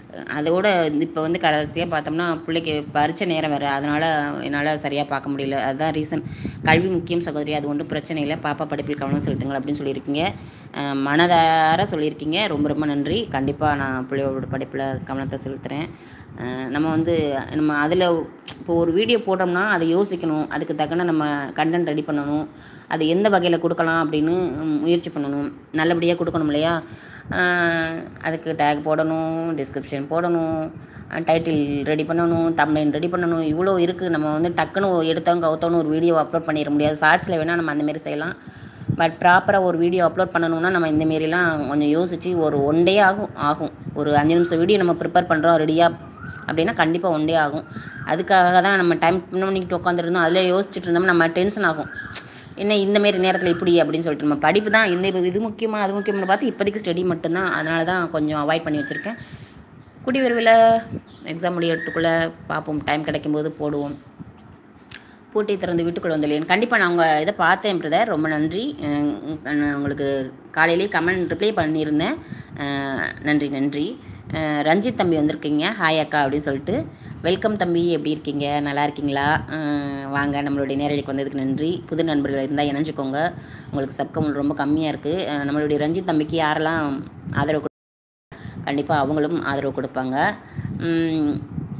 அதோட இப்போ வந்து கடைசியாக பார்த்தோம்னா பிள்ளைக்கு பரிச்சை நேரம் வேறு அதனால் என்னால் சரியாக பார்க்க முடியல அதுதான் ரீசன் கல்வி முக்கியம் சகோதரி அது ஒன்றும் பிரச்சனை இல்லை பாப்பா படிப்பில் கவனம் செலுத்துங்கள் அப்படின்னு சொல்லியிருக்கீங்க அஹ் மனதார சொல்லியிருக்கீங்க ரொம்ப ரொம்ப நன்றி கண்டிப்பாக நான் பிள்ளையோட படிப்பில் கவனத்தை செலுத்துகிறேன் அஹ் நம்ம வந்து நம்ம அதில் இப்போ ஒரு வீடியோ போட்டோம்னா அதை யோசிக்கணும் அதுக்கு தக்கன நம்ம கண்டென்ட் ரெடி பண்ணணும் அது எந்த வகையில் கொடுக்கலாம் அப்படின்னு ம், முயற்சி பண்ணணும் நல்லபடியாக கொடுக்கணும் இல்லையா அஹ் அதுக்கு டேக் போடணும் டிஸ்கிரிப்ஷன் போடணும் டைட்டில் ரெடி பண்ணணும் தம்ப்ளைன் ரெடி பண்ணணும் இவ்வளோ இருக்குது நம்ம வந்து டக்குன்னு எடுத்தவங்க கவுத்தவங்க ஒரு வீடியோ அப்லோட் பண்ணிட முடியாது ஷார்ட்ஸில் வேணால் நம்ம அந்தமாரி செய்யலாம் பட் ப்ராப்பராக ஒரு வீடியோ அப்லோட் பண்ணணும்னா நம்ம இந்த மாரிலாம் கொஞ்சம் யோசித்து ஒரு ஒன் டே ஆகும் ஆகும் ஒரு அஞ்சு நிமிஷம் வீடியோ நம்ம ப்ரிப்பேர் பண்ணுறோம் ரெடியாக அப்படின்னா கண்டிப்பாக ஒன் டே ஆகும் அதுக்காக தான் நம்ம டைம் பண்ணிக்கிட்டு உட்காந்துருந்தோம் அதில் யோசிச்சுட்டு இருந்தோம்னா நம்ம டென்ஷன் ஆகும் என்ன இந்த மாரி நேரத்தில் இப்படி அப்படின்னு சொல்லிட்டு நம்ம படிப்பு தான் இந்த இது- இது முக்கியமாக அது முக்கியம்னு பார்த்து இப்போதைக்கு ஸ்டடி மட்டும்தான் அதனால தான் கொஞ்சம் அவாய்ட் பண்ணி வச்சுருக்கேன் குடி விரைவில் எக்ஸாம் முடியறதுக்குள்ளே பார்ப்போம் டைம் கிடைக்கும்போது போடுவோம் பூட்டை திறந்து வீட்டுக்குள்ள வந்துள்ளேன் கண்டிப்பாக நான் உங்கள் இதை பார்த்தேன் பிரதர் ரொம்ப நன்றி அஹ் நான் உங்களுக்கு காலையிலேயே கமெண்ட் ரிப்ளை பண்ணியிருந்தேன் அஹ் நன்றி நன்றி அஹ் ரஞ்சித் தம்பி வந்திருக்கீங்க ஹாய் அக்கா அப்படின்னு சொல்லிட்டு வெல்கம் தம்பி எப்படி இருக்கீங்க நல்லா இருக்கீங்களா அஹ் வாங்க நம்மளுடைய நேரடிக்கு வந்ததுக்கு நன்றி புது நண்பர்கள் இருந்தால் இணைஞ்சுக்கோங்க உங்களுக்கு சப்கம் ரொம்ப கம்மியாக இருக்குது நம்மளுடைய ரஞ்சித் தம்பிக்கு யாரெல்லாம் ஆதரவு கண்டிப்பாக அவங்களும் ஆதரவு கொடுப்பாங்க உம்,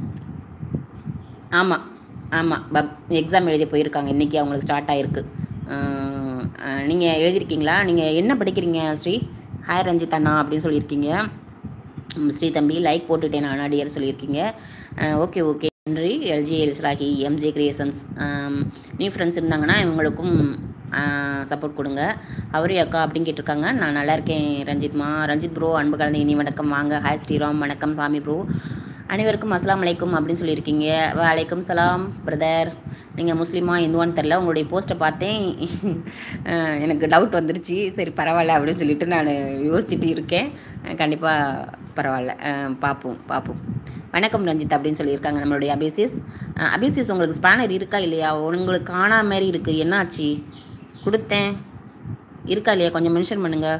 ஆமாம் ஆமாம் பப் எக்ஸாம் எழுதி போயிருக்காங்க இன்றைக்கி அவங்களுக்கு ஸ்டார்ட் ஆகிருக்கு நீங்கள் எழுதியிருக்கீங்களா நீங்கள் என்ன படிக்கிறீங்க ஸ்ரீ ஹாய் ரஞ்சித் அண்ணா அப்படின்னு சொல்லியிருக்கீங்க ம், ஸ்ரீ தம்பி லைக் போட்டுட்டேன் நான் அடியார் சொல்லியிருக்கீங்க ஓகே ஓகே நன்றி எல்ஜி எல்ஸ்ராகி எம்ஜே கிரியேஷன்ஸ் நியூ ஃப்ரெண்ட்ஸ் இருந்தாங்கன்னா இவங்களுக்கும் சப்போர்ட் கொடுங்க அவரே அக்கா அப்படின்னு கேட்டிருக்காங்க நான் நல்லா இருக்கேன் ரஞ்சித்மா ரஞ்சித் ப்ரோ அன்பு கலந்த இனி வணக்கம் வாங்க ஹாய் ஸ்ரீராம் வணக்கம் சாமி ப்ரோ அனைவருக்கும் அஸ்லாம் அலைக்கும் அப்படின்னு சொல்லியிருக்கீங்க வலைக்கும் சலாம் பிரதர் நீங்கள் முஸ்லீமா இந்துவான்னு தெரில உங்களுடைய போஸ்ட்டை பார்த்தேன் அஹ் எனக்கு டவுட் வந்துருச்சு சரி பரவாயில்ல அப்படின்னு சொல்லிட்டு நான் யோசிச்சுட்டு இருக்கேன் கண்டிப்பாக பரவாயில்ல அஹ் பார்ப்போம் பார்ப்போம் வணக்கம் ரஞ்சித் அப்படின்னு சொல்லியிருக்காங்க நம்மளுடைய அபிசிஸ் அஹ் அபிசிஸ் உங்களுக்கு ஸ்பேனர் இருக்கா இல்லையா உங்களுக்கு காணாத மாதிரி இருக்குது என்னாச்சு கொடுத்தேன் இருக்கா இல்லையா கொஞ்சம் மென்ஷன் பண்ணுங்கள்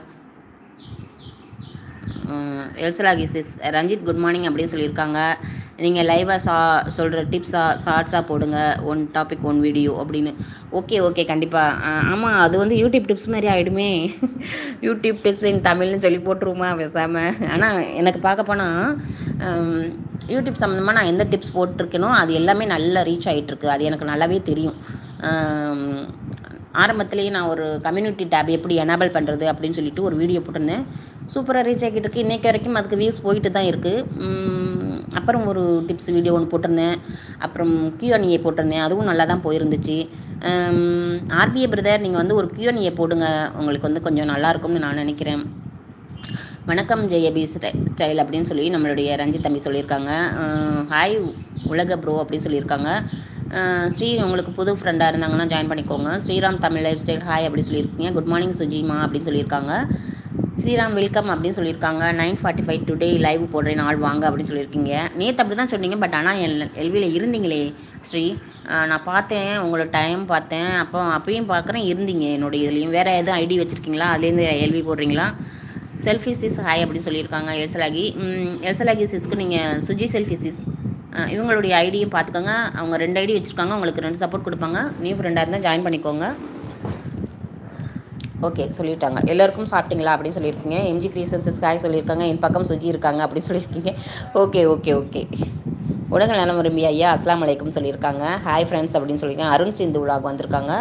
எல்சலாகி சிஸ் ரஞ்சித் குட் மார்னிங் அப்படின்னு சொல்லியிருக்காங்க நீங்கள் லைவாக சா சொல்கிற டிப்ஸாக ஷார்ட்ஸாக போடுங்க ஒன் டாபிக் ஒன் வீடியோ அப்படின்னு ஓகே ஓகே கண்டிப்பாக ஆமாம் அது வந்து யூடியூப் டிப்ஸ் மாதிரி ஆகிடுமே யூடியூப் டிப்ஸ் இன் தமிழ்னு சொல்லி போட்டுருவோமா பேசாமல் ஆனால் எனக்கு பார்க்க போனால் யூடியூப் சம்மந்தமாக நான் எந்த டிப்ஸ் போட்டிருக்கேனோ அது எல்லாமே நல்லா ரீச் ஆகிட்டுருக்கு அது எனக்கு நல்லாவே தெரியும் ஆம், ஆரம்பத்திலேயே நான் ஒரு கம்யூனிட்டி டேப் எப்படி எனேபிள் பண்ணுறது அப்படின்னு சொல்லிட்டு ஒரு வீடியோ போட்டிருந்தேன் சூப்பராக ரீச் ஆகிட்டு இருக்கு இன்றைக்கி வரைக்கும் அதுக்கு வியூஸ் போயிட்டு தான் இருக்குது அப்புறம் ஒரு டிப்ஸ் வீடியோ ஒன்று போட்டிருந்தேன் அப்புறம் கியூஎன்ஏ போட்டிருந்தேன் அதுவும் நல்லா தான் போயிருந்துச்சு ஆர்பிஏ பிரதர் நீங்கள் வந்து ஒரு கியூஎன்ஏ போடுங்க உங்களுக்கு வந்து கொஞ்சம் நல்லா இருக்கும்னு நான் நினைக்கிறேன் வணக்கம் ஜெயபி ஸ்டை- ஸ்டைல் அப்படின்னு சொல்லி நம்மளுடைய ரஞ்சித் தம்பி சொல்லியிருக்காங்க அஹ் ஹாய் உலக ப்ரோ அப்படின்னு சொல்லியிருக்காங்க அஹ் ஸ்ரீ உங்களுக்கு புது ஃப்ரெண்டாக இருந்தாங்கன்னா ஜாயின் பண்ணிக்கோங்க Sriram Tamil lifestyle hi அப்படி சொல்லியிருக்கீங்க குட் மார்னிங் சுஜிமா அப்படின்னு சொல்லியிருக்காங்க ஸ்ரீராம் வெல்கம் அப்படின்னு சொல்லியிருக்காங்க nine forty five today live போடுறேன் நாள் வாங்க அப்படின்னு சொல்லியிருக்கீங்க நேற்று அப்படி தான் சொன்னீங்க பட் ஆனால் எல் எல்வியில் இருந்தீங்களே ஸ்ரீ அஹ் நான் பார்த்தேன் உங்களோட டைம் பார்த்தேன் அப்போ அப்பயும் பார்க்குறேன் இருந்தீங்க என்னோட இதுலேயும் வேறு எதுவும் ஐடி வச்சுருக்கீங்களா அதுலேருந்து எல்வி போடுறீங்களா செல்ஃபி சிஸ் ஹாய் அப்படின்னு சொல்லியிருக்காங்க எல்சலாகி ம், எல்சலாகி சிஸ்க்கு நீங்கள் சுஜி செல்ஃபி சிஸ் அஹ் இவங்களுடைய ஐடியும் பார்த்துக்கோங்க அவங்க ரெண்டு ஐடி வச்சுருக்காங்க உங்களுக்கு ரெண்டு சப்போர்ட் கொடுப்பாங்க நியூ ஃப்ரெண்டாக இருந்தால் ஜாயின் பண்ணிக்கோங்க ஓகே சொல்லிட்டாங்க எல்லாருக்கும் சாப்பிட்டீங்களா அப்படின்னு சொல்லியிருக்கீங்க எம்ஜி கிரியேஷன்ஸ் ஹாய் சொல்லியிருக்காங்க என் பக்கம் சுஜி இருக்காங்க அப்படின்னு சொல்லியிருக்கீங்க ஓகே ஓகே ஓகே உலக நலம் விரும்பி ஐயா அஸ்லாம் வலைக்கும் சொல்லியிருக்காங்க ஹாய் ஃப்ரெண்ட்ஸ் அப்படின்னு சொல்லியிருக்காங்க அருண் சிந்து உலாக் வந்திருக்காங்க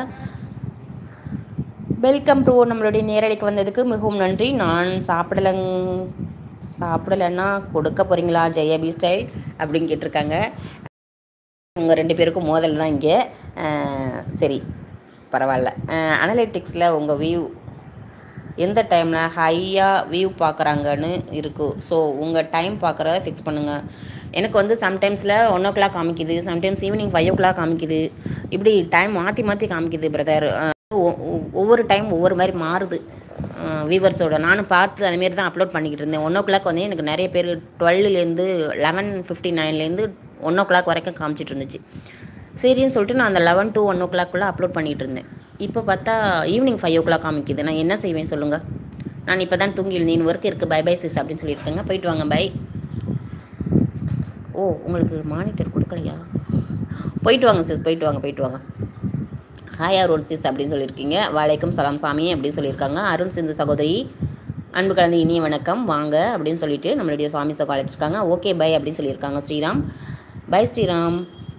வெல்கம் டு நம்மளுடைய நேரலைக்கு வந்ததுக்கு மிகவும் நன்றி நான் சாப்பிடலங் சாப்பிடலைன்னா கொடுக்க போகிறீங்களா ஜெயபி ஸ்டைல் அப்படின்னு கேட்டிருக்காங்க உங்கள் ரெண்டு பேருக்கும் மோதல் தான் இங்கே அஹ், சரி பரவாயில்ல அனலிட்டிக்ஸில் உங்கள் வியூ எந்த டைமில் ஹையாக வியூ பார்க்குறாங்கன்னு இருக்குது ஸோ உங்கள் டைம் பார்க்குறத ஃபிக்ஸ் பண்ணுங்கள் எனக்கு வந்து சம்டைம்ஸில் ஒன் ஓ கிளாக் காமிக்குது sometimes evening five o'clock காமிக்குது இப்படி டைம் மாற்றி மாற்றி காமிக்குது பிரதர் ஒவ்வொரு டைம் ஒவ்வொரு மாதிரி மாறுது வியூவர்ஸோட நானும் பார்த்து அதுமாரி தான் அப்லோட் பண்ணிக்கிட்டு இருந்தேன் ஒன் ஓ கிளாக் வந்து எனக்கு நிறைய பேர் டுவெல்லேருந்து லெவன் ஃபிஃப்டி நைன்லேருந்து ஒன் ஓ கிளாக் வரைக்கும் காமிச்சிட்டு இருந்துச்சு சரின்னு சொல்லிட்டு நான் அந்த லெவன் டு ஒன் ஓ கிளாக்குள்ளே அப்லோட் பண்ணிகிட்டு இருந்தேன் இப்போ பார்த்தா ஈவினிங் ஃபைவ் ஓ கிளாக் காமிக்குது நான் என்ன செய்வேன் சொல்லுங்கள் நான் இப்போ தான் தூங்கி எழுந்தேன் ஒர்க் இருக்குது பை பை சிஸ் அப்படின்னு சொல்லியிருக்கேங்க போயிட்டு வாங்க பை ஓ உங்களுக்கு மானிட்டர் கொடுக்கலையா போயிட்டு வாங்க சிஸ் போயிட்டு வாங்க போயிட்டு வாங்க ஹாய் அருண் சிஸ் அப்படின்னு சொல்லியிருக்கீங்க வலைக்கம் சலாம் சாமி அப்படின்னு சொல்லியிருக்காங்க அருண் சிந்து சகோதரி அன்பு கலந்து இனிய வணக்கம் வாங்க அப்படின்னு சொல்லிட்டு நம்மளுடைய சுவாமி சகோ அழைச்சிருக்காங்க ஓகே பை அப்படின்னு சொல்லியிருக்காங்க Sriram bye Sriram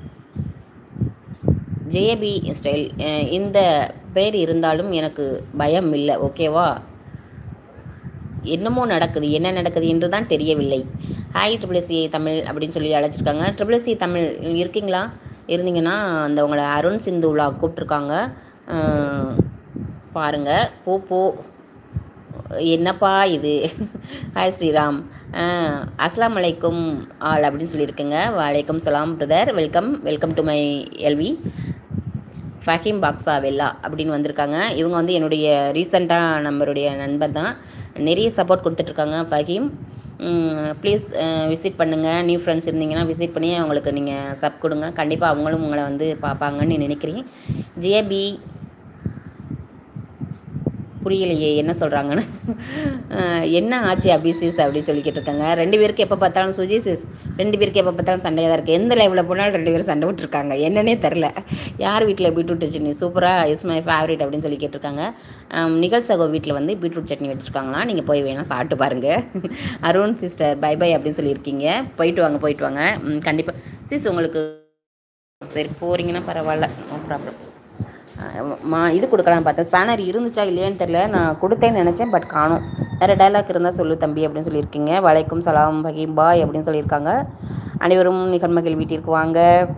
JP style அஹ் இந்த பேர் இருந்தாலும் எனக்கு பயம் இல்லை ஓகேவா என்னமோ நடக்குது என்ன நடக்குது என்று தான் தெரியவில்லை ஹாய் ட்ரிபிள்எஸ்சி தமிழ் அப்படின்னு சொல்லி அழைச்சிருக்காங்க ட்ரிபிள்எஸ்சி தமிழ் இருக்கீங்களா இருந்தீங்கன்னா அந்த உங்களை அருண் சிந்து விழா கூப்பிட்ருக்காங்க அஹ் பாருங்க போ போ என்னப்பா இது ஹாய் ஸ்ரீராம் அஹ் அஸ்ஸலாமு அலைக்கும் ஆல் அப்படின்னு சொல்லியிருக்கேங்க வலைக்கம் சலாம் brother welcome welcome to my LV Faheem பாக்ஸா வெல்லா அப்படின்னு வந்திருக்காங்க இவங்க வந்து என்னுடைய ரீசண்டாக நம்மளுடைய நண்பர் தான் நிறைய சப்போர்ட் கொடுத்துட்ருக்காங்க ஃபஹீம் ப்ளீஸ் விசிட் பண்ணுங்கள் நியூ ஃப்ரெண்ட்ஸ் இருந்தீங்கன்னா விசிட் பண்ணி அவங்களுக்கு நீங்கள் சப் கொடுங்க கண்டிப்பாக அவங்களும் உங்களை வந்து பார்ப்பாங்கன்னு நினைக்கிறேன் ஜேபி புரியலையே என்ன சொல்கிறாங்கன்னு அஹ் என்ன ஆச்சு அபிசிஸ் அப்படின்னு சொல்லிக்கிட்டு இருக்காங்க ரெண்டு பேருக்கு எப்போ பார்த்தாலும் சுஜி சிஸ் ரெண்டு பேருக்கு எப்போ பார்த்தாலும் சண்டையாக தான் இருக்குது எந்த லைவில் போனாலும் ரெண்டு பேரும் சண்டை விட்டுருக்காங்க என்னன்னே தெரில யார் வீட்டில் பீட்ரூட் சட்னி சூப்பராக இஸ் மை ஃபேவரட் அப்படின்னு சொல்லி கேட்டிருக்காங்க அம், நிகழ் சகோ வீட்டில் வந்து பீட்ரூட் சட்னி வச்சுருக்காங்களா நீங்கள் போய் வேணால் சாப்பிட்டு பாருங்கள் அருண் சிஸ்டர் பை பை அப்படின்னு சொல்லியிருக்கீங்க போயிட்டு வாங்க போயிட்டு வாங்க கண்டிப்பாக சிஸ் உங்களுக்கு சரி போகிறீங்கன்னா பரவாயில்ல நோ ப்ராப்ளம் மா இது கொடுக்கலான்னு பார்த்தேன் ஸ்பேனர் இருந்துச்சா இல்லையான்னு தெரில நான் கொடுத்தேன்னு நினச்சேன் பட் காணும் வேறு டைலாக் இருந்தால் சொல்லு தம்பி அப்படின்னு சொல்லியிருக்கீங்க வலைக்கும் சலாம் பகீம் பாய் அப்படின்னு சொல்லியிருக்காங்க அனைவரும் நிகழ்மகள் வீட்டிற்கு வாங்க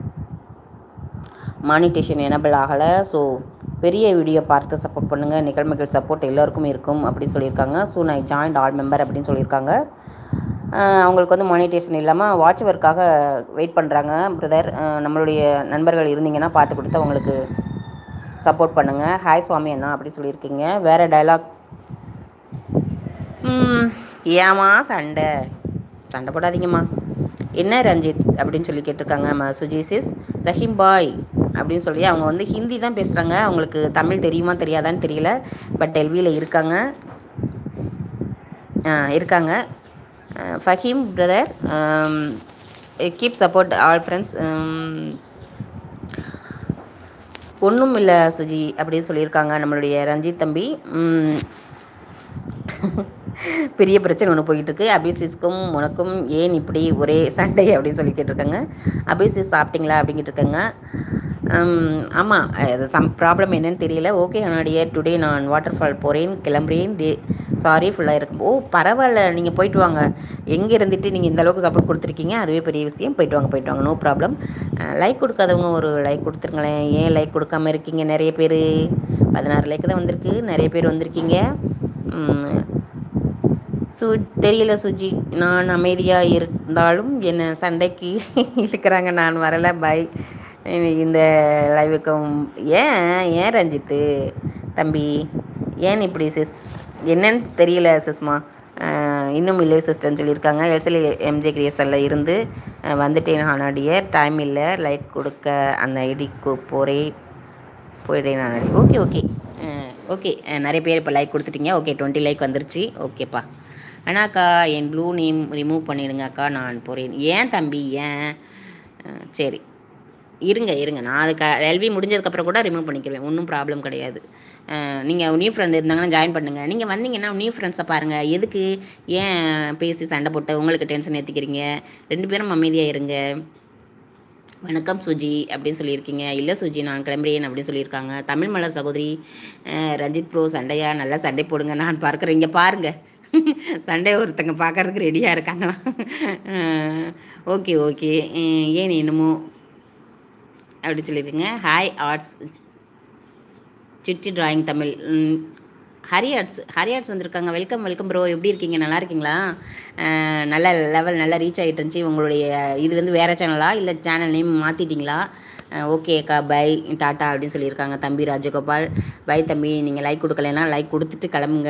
மானிட்டேஷன் எனபிள் ஆகலை ஸோ பெரிய வீடியோ பார்த்து சப்போர்ட் பண்ணுங்கள் நிகழ்மகள் சப்போர்ட் எல்லாருக்கும் இருக்கும் அப்படின்னு சொல்லியிருக்காங்க ஸோ நான் ஜாயின்ட் ஆல் மெம்பர் அப்படின்னு சொல்லியிருக்காங்க ஆஹ் அவங்களுக்கு வந்து மானிட்டேஷன் இல்லாமல் வாட்ச் ஒர்க்காக வெயிட் பண்ணுறாங்க பிரதர் நம்மளுடைய நண்பர்கள் இருந்தீங்கன்னா பார்த்து கொடுத்து அவங்களுக்கு சப்போர்ட் பண்ணுங்கள் ஹாய் சுவாமி அண்ணா அப்படி சொல்லியிருக்கீங்க வேறு டைலாக் ஏமா சண்டை சண்டை போடாதீங்கம்மா என்ன ரஞ்சித் அப்படின்னு சொல்லி கேட்டிருக்காங்க ம சுஜிசிஸ் ரஹீம் பாய் அப்படின்னு சொல்லி அவங்க வந்து ஹிந்தி தான் பேசுகிறாங்க அவங்களுக்கு தமிழ் தெரியுமா தெரியாதான்னு தெரியல பட் டெல்வியில் இருக்காங்க ஆ, இருக்காங்க அஹ், Faheem brother keep support all friends ஒன்றும் இல்லை சுஜி அப்படின்னு சொல்லியிருக்காங்க நம்மளுடைய ரஞ்சித் தம்பி உம், பெரிய பிரச்சனை ஒன்று போயிட்டு இருக்கு அபிசிஸ்க்கும் உனக்கும் ஏன் இப்படி ஒரே சண்டை அப்படின்னு சொல்லி கேட்டிருக்காங்க அபிசிஸ் சாப்பிட்டீங்களா அப்படிங்கிட்டு இருக்காங்க ஆமாம் அது சம் ப்ராப்ளம் என்னன்னு தெரியல ஓகே அனாடியர் டுடே நான் வாட்டர் ஃபால் போகிறேன் கிளம்புறேன் டே சாரி ஃபுல்லாக இருக்கும் ஓ பரவாயில்ல நீங்கள் போயிட்டு வாங்க எங்கே இருந்துட்டு நீங்கள் இந்த அளவுக்கு சப்போர்ட் கொடுத்துருக்கீங்க அதுவே பெரிய விஷயம் போயிட்டு வாங்க போயிட்டு வாங்க நோ ப்ராப்ளம் லைக் கொடுக்காதவங்க ஒரு லைக் கொடுத்துருங்களேன் ஏன் லைக் கொடுக்காம இருக்கீங்க நிறைய பேர் பதினாறு லைக் தான் வந்திருக்கு நிறைய பேர் வந்திருக்கீங்க உம், சு தெரியல சுஜி நான் அமைதியாக இருந்தாலும் என்னை சண்டைக்கு இழுக்கிறாங்க நான் வரல பை இந்த லைவுக்கும் ஏன் ஏன் ரஞ்சித்து தம்பி ஏன் இப்படி சிஸ் என்னன்னு தெரியல சிஸ்மா அஹ், இன்னும் இல்லை சிஸ்டர்னு சொல்லியிருக்காங்க எல்சிலி எம்ஜே கிரியேஷனில் இருந்து அஹ், வந்துட்டேன் ஆனாடியர் டைம் இல்லை லைக் கொடுக்க அந்த ஐடிக்கு போகிறேன் போயிடுறேன் நான் ஓகே ஓகே ஓகே நிறைய பேர் இப்போ லைக் கொடுத்துட்டீங்க ஓகே டுவெண்ட்டி லைக் வந்துருச்சு ஓகேப்பா அண்ணாக்கா என் ப்ளூ நேம் ரிமூவ் பண்ணிடுங்க அக்கா நான் போகிறேன் ஏன் தம்பி ஏன் அஹ், சரி இருங்க இருங்க நான் அதுக்கு எல்வி முடிஞ்சதுக்கப்புறம் கூட ரிமூவ் பண்ணிக்கிறேன் ஒன்றும் ப்ராப்ளம் கிடையாது நீங்கள் நியூ ஃப்ரெண்ட் இருந்தாங்கன்னா ஜாயின் பண்ணுங்கள் நீங்கள் வந்தீங்கன்னா நியூ ஃப்ரெண்ட்ஸை பாருங்கள் எதுக்கு ஏன் பேசி சண்டை போட்டு உங்களுக்கு டென்ஷன் ஏற்றிக்கிறீங்க ரெண்டு பேரும் அமைதியாக இருங்க வணக்கம் சுஜி அப்படின்னு சொல்லியிருக்கீங்க இல்லை சுஜி நான் கிளம்புறேன் அப்படின்னு சொல்லியிருக்காங்க தமிழ் மலர் சகோதரி அஹ், ரஞ்சித் ப்ரோ சண்டையா நல்லா சண்டை போடுங்க நான் பார்க்குறேன் இங்கே பாருங்கள் சண்டை ஒருத்தங்க பார்க்கறதுக்கு ரெடியாக இருக்காங்களா ஓகே ஓகே ஏன் என்னமோ அப்படி சொல்லியிருக்கீங்க hi arts city drawing Tamil ம், ஹரி ஆர்ட்ஸ் ஹரி ஆர்ட்ஸ் வந்திருக்காங்க வெல்கம் வெல்கம் ப்ரோ எப்படி இருக்கீங்க நல்லா இருக்கீங்களா அஹ், நல்ல லெவல் நல்லா ரீச் ஆகிட்டு இருந்துச்சு உங்களுடைய இது வந்து வேறு சேனலா இல்லை சேனல் நேம் மாற்றிட்டீங்களா ஓகே அக்கா பை டாட்டா அப்படின்னு சொல்லியிருக்காங்க தம்பி ராஜகோபால் பை தம்பி நீங்கள் லைக் கொடுக்கலைன்னா லைக் கொடுத்துட்டு கிளம்புங்க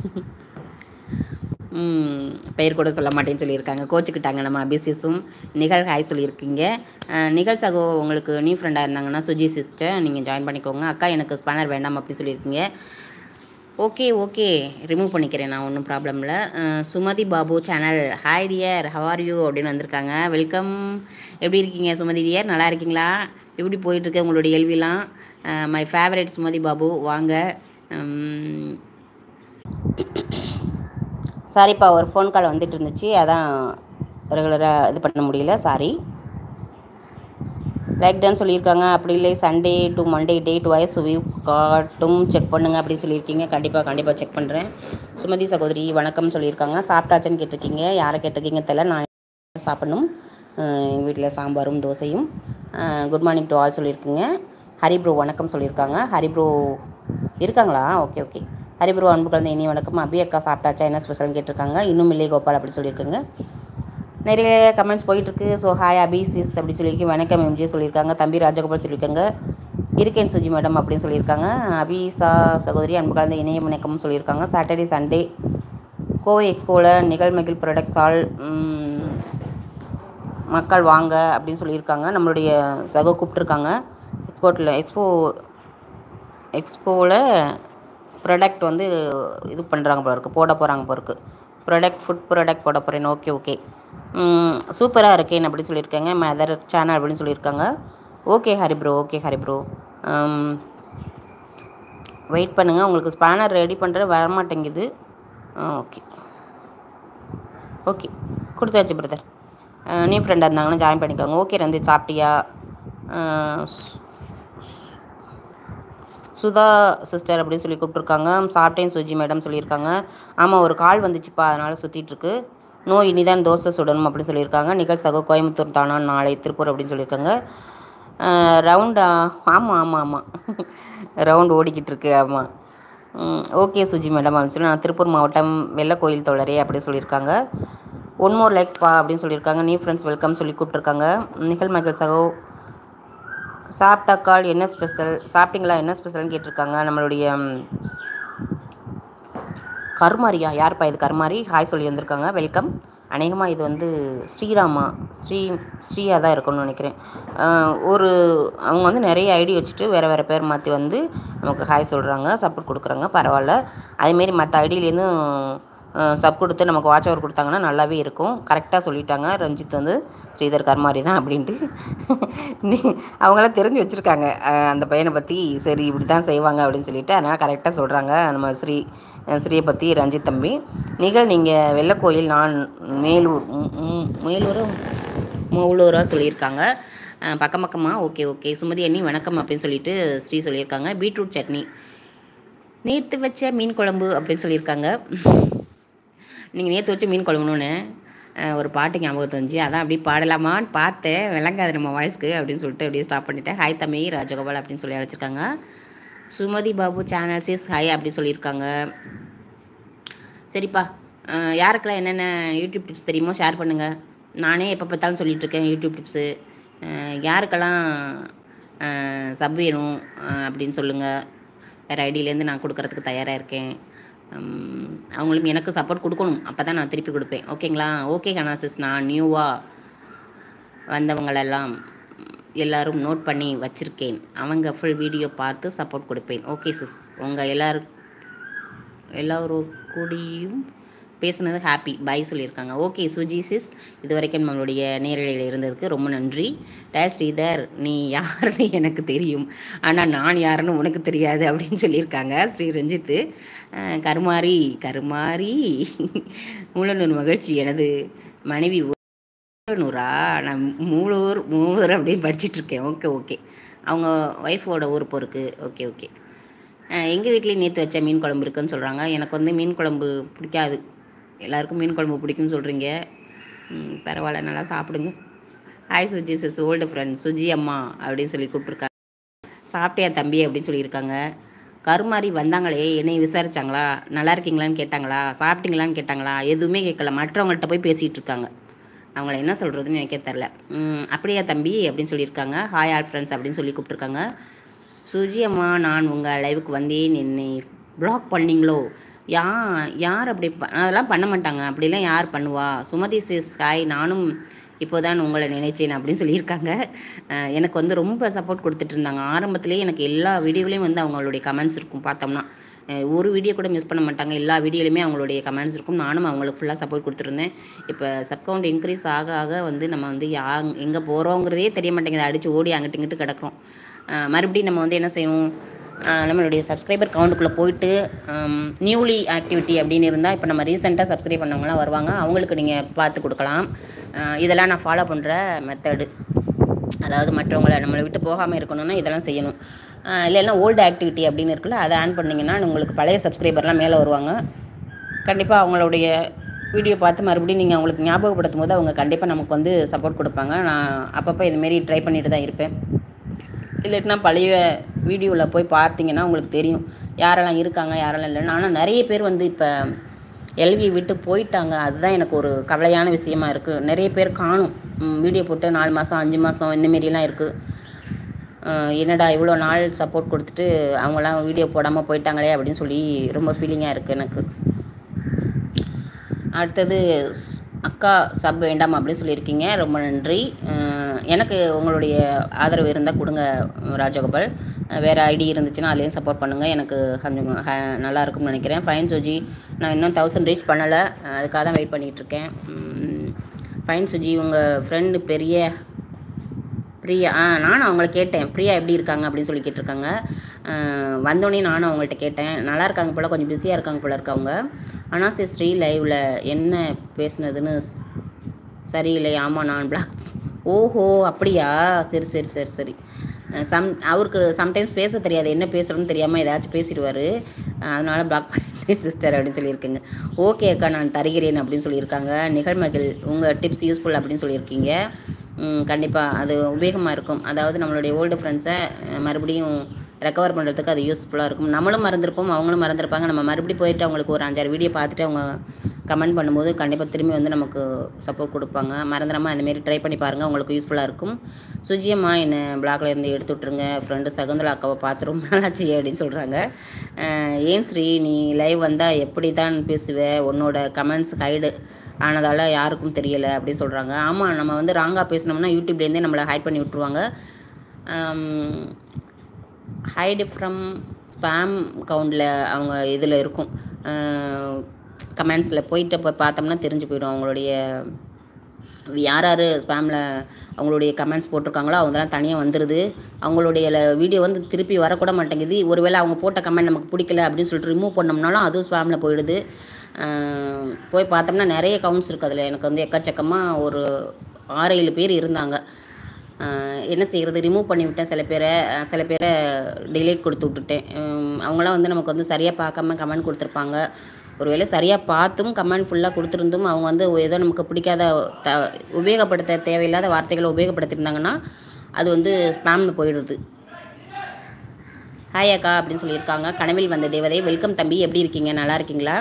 ம், பெயர் கூட சொல்ல மாட்டேன்னு சொல்லியிருக்காங்க கோச்சுக்கிட்டாங்க நம்ம அபிசிஸும் நிகழ் ஹாய் சொல்லியிருக்கீங்க அஹ், நிகழ் சகோ உங்களுக்கு நியூ ஃப்ரெண்டாக இருந்தாங்கன்னா சுஜி சிஸ்டர் நீங்கள் ஜாயின் பண்ணிக்கோங்க அக்கா எனக்கு ஸ்பேனர் வேண்டாம் அப்படின்னு சொல்லியிருக்கீங்க ஓகே ஓகே ரிமூவ் பண்ணிக்கிறேன் நான் ஒன்றும் ப்ராப்ளம் இல்லை அஹ், Sumathi Babu channel hi dear how you அப்படின்னு வந்திருக்காங்க வெல்கம் எப்படி இருக்கீங்க சுமதி டியர் நல்லா இருக்கீங்களா எப்படி போயிட்டுருக்கு உங்களுடைய கேள்விலாம் மை ஃபேவரட் சுமதி பாபு வாங்க உம், சாரிப்பா ஒரு ஃபோன் கால் வந்துட்டு இருந்துச்சு அதான் ரெகுலராக இது பண்ண முடியல சாரி லைக் டன் சொல்லியிருக்காங்க அப்படி இல்லை Sunday to Monday date voice view காட்டும் செக் பண்ணுங்க அப்படி சொல்லியிருக்கீங்க கண்டிப்பாக கண்டிப்பாக செக் பண்ணுறேன் சுமதி சகோதரி வணக்கம் சொல்லியிருக்காங்க சாப்பிட்டாச்சுன்னு கேட்டிருக்கீங்க யாரை கேட்டிருக்கீங்க தெரியல நான் சாப்பிடணும் எங்கள் வீட்டில் சாம்பாரும் தோசையும் குட் மார்னிங் டு ஆல் சொல்லியிருக்கீங்க ஹரி ப்ரோ வணக்கம் சொல்லியிருக்காங்க ஹரி ப்ரோ இருக்காங்களா ஓகே ஓகே ஹரி ப்ரோ அன்பு குழந்தை இனி வணக்கம் அபி அக்கா சாப்பிட்டாச்சா என்ன ஸ்பெஷல்னு கேட்டிருக்காங்க இன்னும் இல்லை கோபால் அப்படி சொல்லியிருக்கீங்க நிறைய கமெண்ட்ஸ் போயிட்டுருக்கு ஸோ ஹாய் அபி சிஸ் அப்படி சொல்லியிருக்கேன் வணக்கம் எம்ஜி சொல்லியிருக்காங்க தம்பி ராஜகோபால் சொல்லியிருக்காங்க இருக்கேன் சுஜி மேடம் அப்படின்னு சொல்லியிருக்காங்க அபிசா சகோதரி அன்பு கலந்த இணைய வணக்கம் சொல்லியிருக்காங்க சாட்டர்டே சண்டே கோவை எக்ஸ்போவில் நிகழ்மகிழ் ப்ராடக்ட்ஸ் ஆல் மக்கள் வாங்க அப்படின்னு சொல்லியிருக்காங்க நம்மளுடைய சகோ கூப்பிட்ருக்காங்க எக்ஸ்போர்ட்டில் எக்ஸ்போ எக்ஸ்போவில் ப்ராடக்ட் வந்து இது பண்ணுறாங்க போல இருக்குது போட போகிறாங்க போல இருக்குது ப்ராடக்ட் ஃபுட் ப்ராடக்ட் போட போகிறேன் ஓகே ஓகே சூப்பராக இருக்கேன் அப்படி சொல்லியிருக்காங்க மதர் சேனல் அப்படின்னு சொல்லியிருக்காங்க okay Hari bro okay Hari bro wait பண்ணுங்கள் உங்களுக்கு ஸ்பேனர் ரெடி பண்ணுற வரமாட்டேங்குது ஓகே ஓகே கொடுத்தாச்சு பிரதர் நியூ ஃப்ரெண்டாக இருந்தாங்கன்னா ஜாயின் பண்ணிக்கோங்க ஓகே ரஞ்சித் சாப்பிட்டியா அஹ், சு- சுதா சிஸ்டர் அப்படின்னு சொல்லி கூப்பிட்ருக்காங்க சாப்பிட்டேன் சுஜி மேடம் சொல்லியிருக்காங்க ஆமாம் ஒரு கால் வந்துச்சுப்பா அதனால் சுற்றிட்டுருக்கு நோ இனிதான் தோசை சுடணும் அப்படின்னு சொல்லியிருக்காங்க நிகழ் சகோ கோயம்புத்தூர் தானா நாளை திருப்பூர் அப்படின்னு சொல்லியிருக்காங்க ரவுண்டா ஆமாம் ஆமாம் ஆமாம் ரவுண்ட் ஓடிக்கிட்டு இருக்கு ஆமாம் ஓகே சுஜி மேடம் அப்படின்னு சொல்லி நான் திருப்பூர் மாவட்டம் வெள்ளக்கோயில் தோழரே அப்படி சொல்லியிருக்காங்க ஒன் மோர் லைக் பா அப்படின்னு சொல்லியிருக்காங்க நியூ ஃப்ரெண்ட்ஸ் வெல்கம் சொல்லி கூப்பிட்ருக்காங்க நிகழ் மகள் சகோ சாப்பிட்டாக்கால் என்ன ஸ்பெஷல் சாப்பிட்டீங்களா என்ன ஸ்பெஷல்னு கேட்டிருக்காங்க நம்மளுடைய ம், கருமாரியா யார்ப்பா இது கருமாரி ஹாய் சொல்லி வந்திருக்காங்க வெல்கம் அநேகமாக இது வந்து ஸ்ரீராமா ஸ்ரீ ஸ்ரீயா தான் இருக்கணும்னு நினைக்கிறேன் அஹ், ஒரு அவங்க வந்து நிறைய ஐடி வச்சுட்டு வேறு வேறு பேர் மாற்றி வந்து நமக்கு ஹாய் சொல்கிறாங்க சப்போர்ட் கொடுக்குறாங்க பரவாயில்ல அதேமாரி மற்ற ஐடியிலேருந்தும் சப் கொடுத்து நமக்கு வாட்ச் ஓவர் கொடுத்தாங்கன்னா நல்லாவே இருக்கும் கரெக்டாக சொல்லிட்டாங்க ரஞ்சித் வந்து ஸ்ரீதர் கர்மாரி தான் அப்படின்ட்டு நீ- அவங்களாம் தெரிஞ்சு வச்சுருக்காங்க அந்த பையனை பற்றி சரி இப்படி தான் செய்வாங்க அப்படின்னு சொல்லிட்டு அதனால் கரெக்டாக சொல்கிறாங்க நம்ம ஸ்ரீ அஹ் ஸ்ரீயை பற்றி ரஞ்சித் தம்பி நிகழ் நீங்கள் வெள்ளக்கோயில் நான் மேலூர் ம், ம், மேலூரா மூலூராக சொல்லியிருக்காங்க அஹ் பக்கம் பக்கமாக ஓகே ஓகே சுமதி அண்ணி வணக்கம் அப்படின்னு சொல்லிட்டு ஸ்ரீ சொல்லியிருக்காங்க பீட்ரூட் சட்னி நேற்று வச்ச மீன் குழம்பு அப்படின்னு சொல்லியிருக்காங்க நீங்கள் நேற்று வச்ச மீன் குழம்புன்னு அஹ், ஒரு பாட்டு ஞாபகத்து வந்துச்சு அதான் அப்படியே பாடலாமான்னு பார்த்தேன் விளங்காது நம்ம வாய்ஸ்க்கு அப்படின்னு சொல்லிட்டு அப்படியே ஸ்டாப் பண்ணிட்டேன் ஹாய் தமிழ் ராஜகோபால் அப்படின்னு சொல்லி அழைச்சிருக்காங்க Sumathi Babu channel sis hi அப்படி சொல்லியிருக்காங்க சரிப்பா அஹ், யாருக்கெல்லாம் என்னென்ன யூடியூப் டிப்ஸ் தெரியுமோ ஷேர் பண்ணுங்கள் நானே எப்போ பார்த்தாலும் சொல்லிட்டு இருக்கேன் யூடியூப் டிப்ஸு யாருக்கெல்லாம் சப் வேணும் அஹ், அப்படின்னு சொல்லுங்கள் வேறு ஐடியிலேருந்து நான் கொடுக்கறதுக்கு தயாராக இருக்கேன் உம், அவங்களும் எனக்கு சப்போர்ட் கொடுக்கணும் அப்போ தான் நான் திருப்பி கொடுப்பேன் ஓகேங்களா ஓகே ஹனா சிஸ் நான் நியூவாக வந்தவங்களெல்லாம் எல்லாரும் நோட் பண்ணி வச்சுருக்கேன் அவங்க ஃபுல் வீடியோ பார்த்து சப்போர்ட் கொடுப்பேன் ஓகே சிஸ் உங்கள் எல்லாரும் எல்லோரும் கூடியும் பேசுனது ஹாப்பி பை சொல்லியிருக்காங்க ஓகே சுஜி சிஸ் இது வரைக்கும் நம்மளுடைய நேரலையில் இருந்ததுக்கு ரொம்ப நன்றி டே ஸ்ரீதர் நீ யாருன்னு எனக்கு தெரியும் ஆனால் நான் யாருன்னு உனக்கு தெரியாது அப்படின்னு சொல்லியிருக்காங்க ஸ்ரீ ரஞ்சித்து அஹ், கருமாரி கருமாரி முழநூறு மகிழ்ச்சி எனது மனைவி நூறா நான் மூலூர் மூலூர் அப்படின்னு படிச்சிட்டு இருக்கேன் ஓகே ஓகே அவங்க ஒய்ஃபோட ஊர் போருக்கு ஓகே ஓகே எங்கள் வீட்லேயும் நேற்று வச்ச மீன் குழம்பு இருக்குன்னு சொல்கிறாங்க எனக்கு வந்து மீன் குழம்பு பிடிக்காது எல்லாருக்கும் மீன் குழம்பு பிடிக்கும்னு சொல்கிறீங்க ம், பரவாயில்ல நல்லா சாப்பிடுங்க hi Suji sis old friend Suji அம்மா அப்படின்னு சொல்லி கூப்பிட்ருக்காங்க சாப்பிட்டியா தம்பி அப்படின்னு சொல்லியிருக்காங்க கருமாரி வந்தாங்களே என்னை விசாரிச்சாங்களா நல்லா இருக்கீங்களான்னு கேட்டாங்களா சாப்பிட்டீங்களான்னு கேட்டாங்களா எதுவுமே கேட்கல மற்றவங்கள்ட்ட போய் பேசிகிட்டு இருக்காங்க அவங்கள என்ன சொல்கிறதுன்னு எனக்கே தெரில ம், அப்படியா தம்பி அப்படின்னு சொல்லியிருக்காங்க ஹாய் ஆல் ஃப்ரெண்ட்ஸ் அப்படின்னு சொல்லி கூப்பிட்ருக்காங்க சுஜி அம்மா நான் உங்கள் லைவுக்கு வந்தேன் என்னை ப்ளாக் பண்ணீங்களோ யா யார் அப்படி ப அதெல்லாம் பண்ண மாட்டாங்க அப்படிலாம் யார் பண்ணுவா சுமதி சிஸ் ஹாய் நானும் இப்போதான் உங்களை நினைச்சேன் அப்படின்னு சொல்லியிருக்காங்க அஹ் எனக்கு வந்து ரொம்ப சப்போர்ட் கொடுத்துட்டு இருந்தாங்க ஆரம்பத்திலேயே எனக்கு எல்லா வீடியோவிலையும் வந்து அவங்களுடைய கமெண்ட்ஸ் இருக்கும் பார்த்தோம்னா அஹ் ஒரு வீடியோ கூட மிஸ் பண்ண மாட்டாங்க எல்லா வீடியோலையுமே அவங்களுடைய கமெண்ட்ஸ் இருக்கும் நானும் அவங்களுக்கு ஃபுல்லாக சப்போர்ட் கொடுத்துருந்தேன் இப்போ சப் கவுண்ட் இன்க்ரீஸ் ஆக ஆக வந்து நம்ம வந்து யா எங்கே போகிறோங்கிறதே தெரிய மாட்டேங்குது அடித்து ஓடி அங்கிட்டு இங்கிட்டு கிடக்குறோம் அஹ் மறுபடியும் நம்ம வந்து என்ன செய்யணும் அஹ் நம்மளுடைய சப்ஸ்கிரைபர் கவுண்ட்டுக்குள்ளே போயிட்டு நியூலி ஆக்டிவிட்டி அப்படின்னு இருந்தால் இப்போ நம்ம ரீசெண்டாக சப்ஸ்கிரைப் பண்ணவங்களாம் வருவாங்க அவங்களுக்கு நீங்கள் பார்த்து கொடுக்கலாம் அஹ் இதெல்லாம் நான் ஃபாலோ பண்ணுற மெத்தடு அதாவது மற்றவங்கள நம்மளை விட்டு போகாமல் இருக்கணும்னா இதெல்லாம் செய்யணும் அஹ் இல்லைன்னா ஓல்டு ஆக்டிவிட்டி அப்படின்னு இருக்குல்ல அதை ஆன் பண்ணிங்கன்னா உங்களுக்கு பழைய சப்ஸ்கிரைபர்லாம் மேலே வருவாங்க கண்டிப்பாக அவங்களுடைய வீடியோ பார்த்து மறுபடியும் நீங்கள் அவங்களுக்கு ஞாபகப்படுத்தும் போது அவங்க கண்டிப்பாக நமக்கு வந்து சப்போர்ட் கொடுப்பாங்க நான் அப்பப்போ இதுமாரி ட்ரை பண்ணிட்டு தான் இருப்பேன் இல்லைன்னா பழைய வீடியோவில் போய் பார்த்தீங்கன்னா உங்களுக்கு தெரியும் யாரெல்லாம் இருக்காங்க யாரெல்லாம் இல்லைன்னு ஆனால் நிறைய பேர் வந்து இப்போ எல்வி விட்டு போயிட்டாங்க அதுதான் எனக்கு ஒரு கவலையான விஷயமா இருக்குது நிறைய பேர் காணும் வீடியோ போட்டு நாலு மாதம் அஞ்சு மாதம் இந்தமாரிலாம் இருக்குது என்னடா இவ்வளோ நாள் சப்போர்ட் கொடுத்துட்டு அவங்களாம் வீடியோ போடாமல் போயிட்டாங்களே அப்படின்னு சொல்லி ரொம்ப ஃபீலிங்காக இருக்குது எனக்கு அடுத்தது அக்கா சப் வேண்டாம் அப்படின்னு சொல்லியிருக்கீங்க ரொம்ப நன்றி அஹ் எனக்கு உங்களுடைய ஆதரவு இருந்தால் கொடுங்க ராஜகோபால் அஹ் வேறு ஐடி இருந்துச்சுன்னா அதுலேயும் சப்போர்ட் பண்ணுங்கள் எனக்கு கொஞ்சம் ஹ- நல்லா இருக்கும்னு நினைக்கிறேன் ஃபைன் சுஜி நான் இன்னும் தௌசண்ட் ரீச் பண்ணலை அஹ் அதுக்காக தான் வெயிட் பண்ணிகிட்ருக்கேன் ஃபைன் சுஜி உங்கள் ஃப்ரெண்டு பெரிய பிரியா ஆ நானும் அவங்கள கேட்டேன் பிரியா எப்படி இருக்காங்க அப்படின்னு சொல்லி கேட்டிருக்காங்க அஹ் வந்தோடனே நானும் அவங்கள்ட்ட கேட்டேன் நல்லா இருக்காங்க போல் கொஞ்சம் பிஸியாக இருக்காங்க போல இருக்கு அவங்க அனாசி ஸ்ரீ லைவில் என்ன பேசுனதுன்னு ஸ்- சரியில்லை ஆமாம் நான் பிளாக் ஓஹோ அப்படியா சரி சரி சரி சரி அஹ் சம் அவருக்கு சம்டைம்ஸ் பேச தெரியாது என்ன பேசுகிறோன்னு தெரியாமல் ஏதாச்சும் பேசிடுவார் அதனால் பிளாக் பண்ணிட்டேன் சிஸ்டர் அப்படின்னு சொல்லியிருக்கீங்க ஓகே அக்கா நான் தருகிறேன் அப்படின்னு சொல்லியிருக்காங்க நிகழ்மகள் உங்கள் டிப்ஸ் யூஸ்ஃபுல் அப்படின்னு சொல்லியிருக்கீங்க கண்டிப்பாக அது உபயோகமாக இருக்கும் அதாவது நம்மளுடைய ஓல்டு ஃப்ரெண்ட்ஸை மறுபடியும் ரெக்கவர் பண்ணுறதுக்கு அது யூஸ்ஃபுல்லாக இருக்கும் நம்மளும் மறந்துருப்போம் அவங்களும் மறந்துருப்பாங்க நம்ம மறுபடியும் போயிட்டு அவங்களுக்கு ஒரு அஞ்சாறு வீடியோ பார்த்துட்டு அவங்க கமெண்ட் பண்ணும்போது கண்டிப்பாக திரும்பி வந்து நமக்கு சப்போர்ட் கொடுப்பாங்க மறந்துடாமல் அந்தமாரி ட்ரை பண்ணி பாருங்கள் உங்களுக்கு யூஸ்ஃபுல்லாக இருக்கும் சுஜியம்மா என்னை பிளாக்ல இருந்து எடுத்து விட்ருங்க ஃப்ரெண்டு சகுந்தலா அக்காவை பார்த்து ரொம்ப நாளாச்சு அப்படின்னு சொல்கிறாங்க ஏன் ஸ்ரீ நீ லைவ் வந்தால் எப்படி தான் பேசுவ உன்னோட கமெண்ட்ஸ் ஹைடு ஆனதால் யாருக்கும் தெரியலை அப்படின்னு சொல்கிறாங்க ஆமாம் நம்ம வந்து ராங்காக பேசினோம்னா யூடியூப்லேருந்தே நம்மளை ஹைட் பண்ணி விட்ருவாங்க ஹைடு ஃப்ரம் ஸ்பேம் கவுண்டில் அவங்க இதில் இருக்கும் கமெண்ட்ஸில் போயிட்டு இப்போ பார்த்தோம்னா தெரிஞ்சு போயிடும் அவங்களுடைய யார் யார் ஸ்பேமில் அவங்களுடைய கமெண்ட்ஸ் போட்டிருக்காங்களோ அவங்கலாம் தனியாக வந்துடுது அவங்களுடைய வீடியோ வந்து திருப்பி வரக்கூட மாட்டேங்குது ஒருவேளை அவங்க போட்ட கமெண்ட் நமக்கு பிடிக்கல அப்படின்னு சொல்லிட்டு ரிமூவ் பண்ணோம்னாலும் அதுவும் ஸ்பேமில் போயிடுது அஹ் போய் பார்த்தோம்னா நிறைய கவுண்ட்ஸ் இருக்குது அதில் எனக்கு வந்து எக்கச்சக்கமாக ஒரு ஆறு ஏழு பேர் இருந்தாங்க அஹ் என்ன செய்கிறது ரிமூவ் பண்ணி விட்டேன் சில பேரை அஹ் சில பேரை டிலேட் கொடுத்து விட்டுட்டேன் உம் அவங்களாம் வந்து நமக்கு வந்து சரியாக பார்க்காம கமெண்ட் கொடுத்துருப்பாங்க ஒருவேளை சரியாக பார்த்தும் கமெண்ட் ஃபுல்லாக கொடுத்துருந்தும் அவங்க வந்து ஏதோ நமக்கு பிடிக்காத த உபயோகப்படுத்த தேவையில்லாத வார்த்தைகளை உபயோகப்படுத்தியிருந்தாங்கன்னா அது வந்து ஸ்பேம்னு போயிடுது ஹாய் அக்கா அப்படின்னு சொல்லியிருக்காங்க கனவில் வந்த தேவதை வெல்கம் தம்பி எப்படி இருக்கீங்க நல்லா இருக்கீங்களா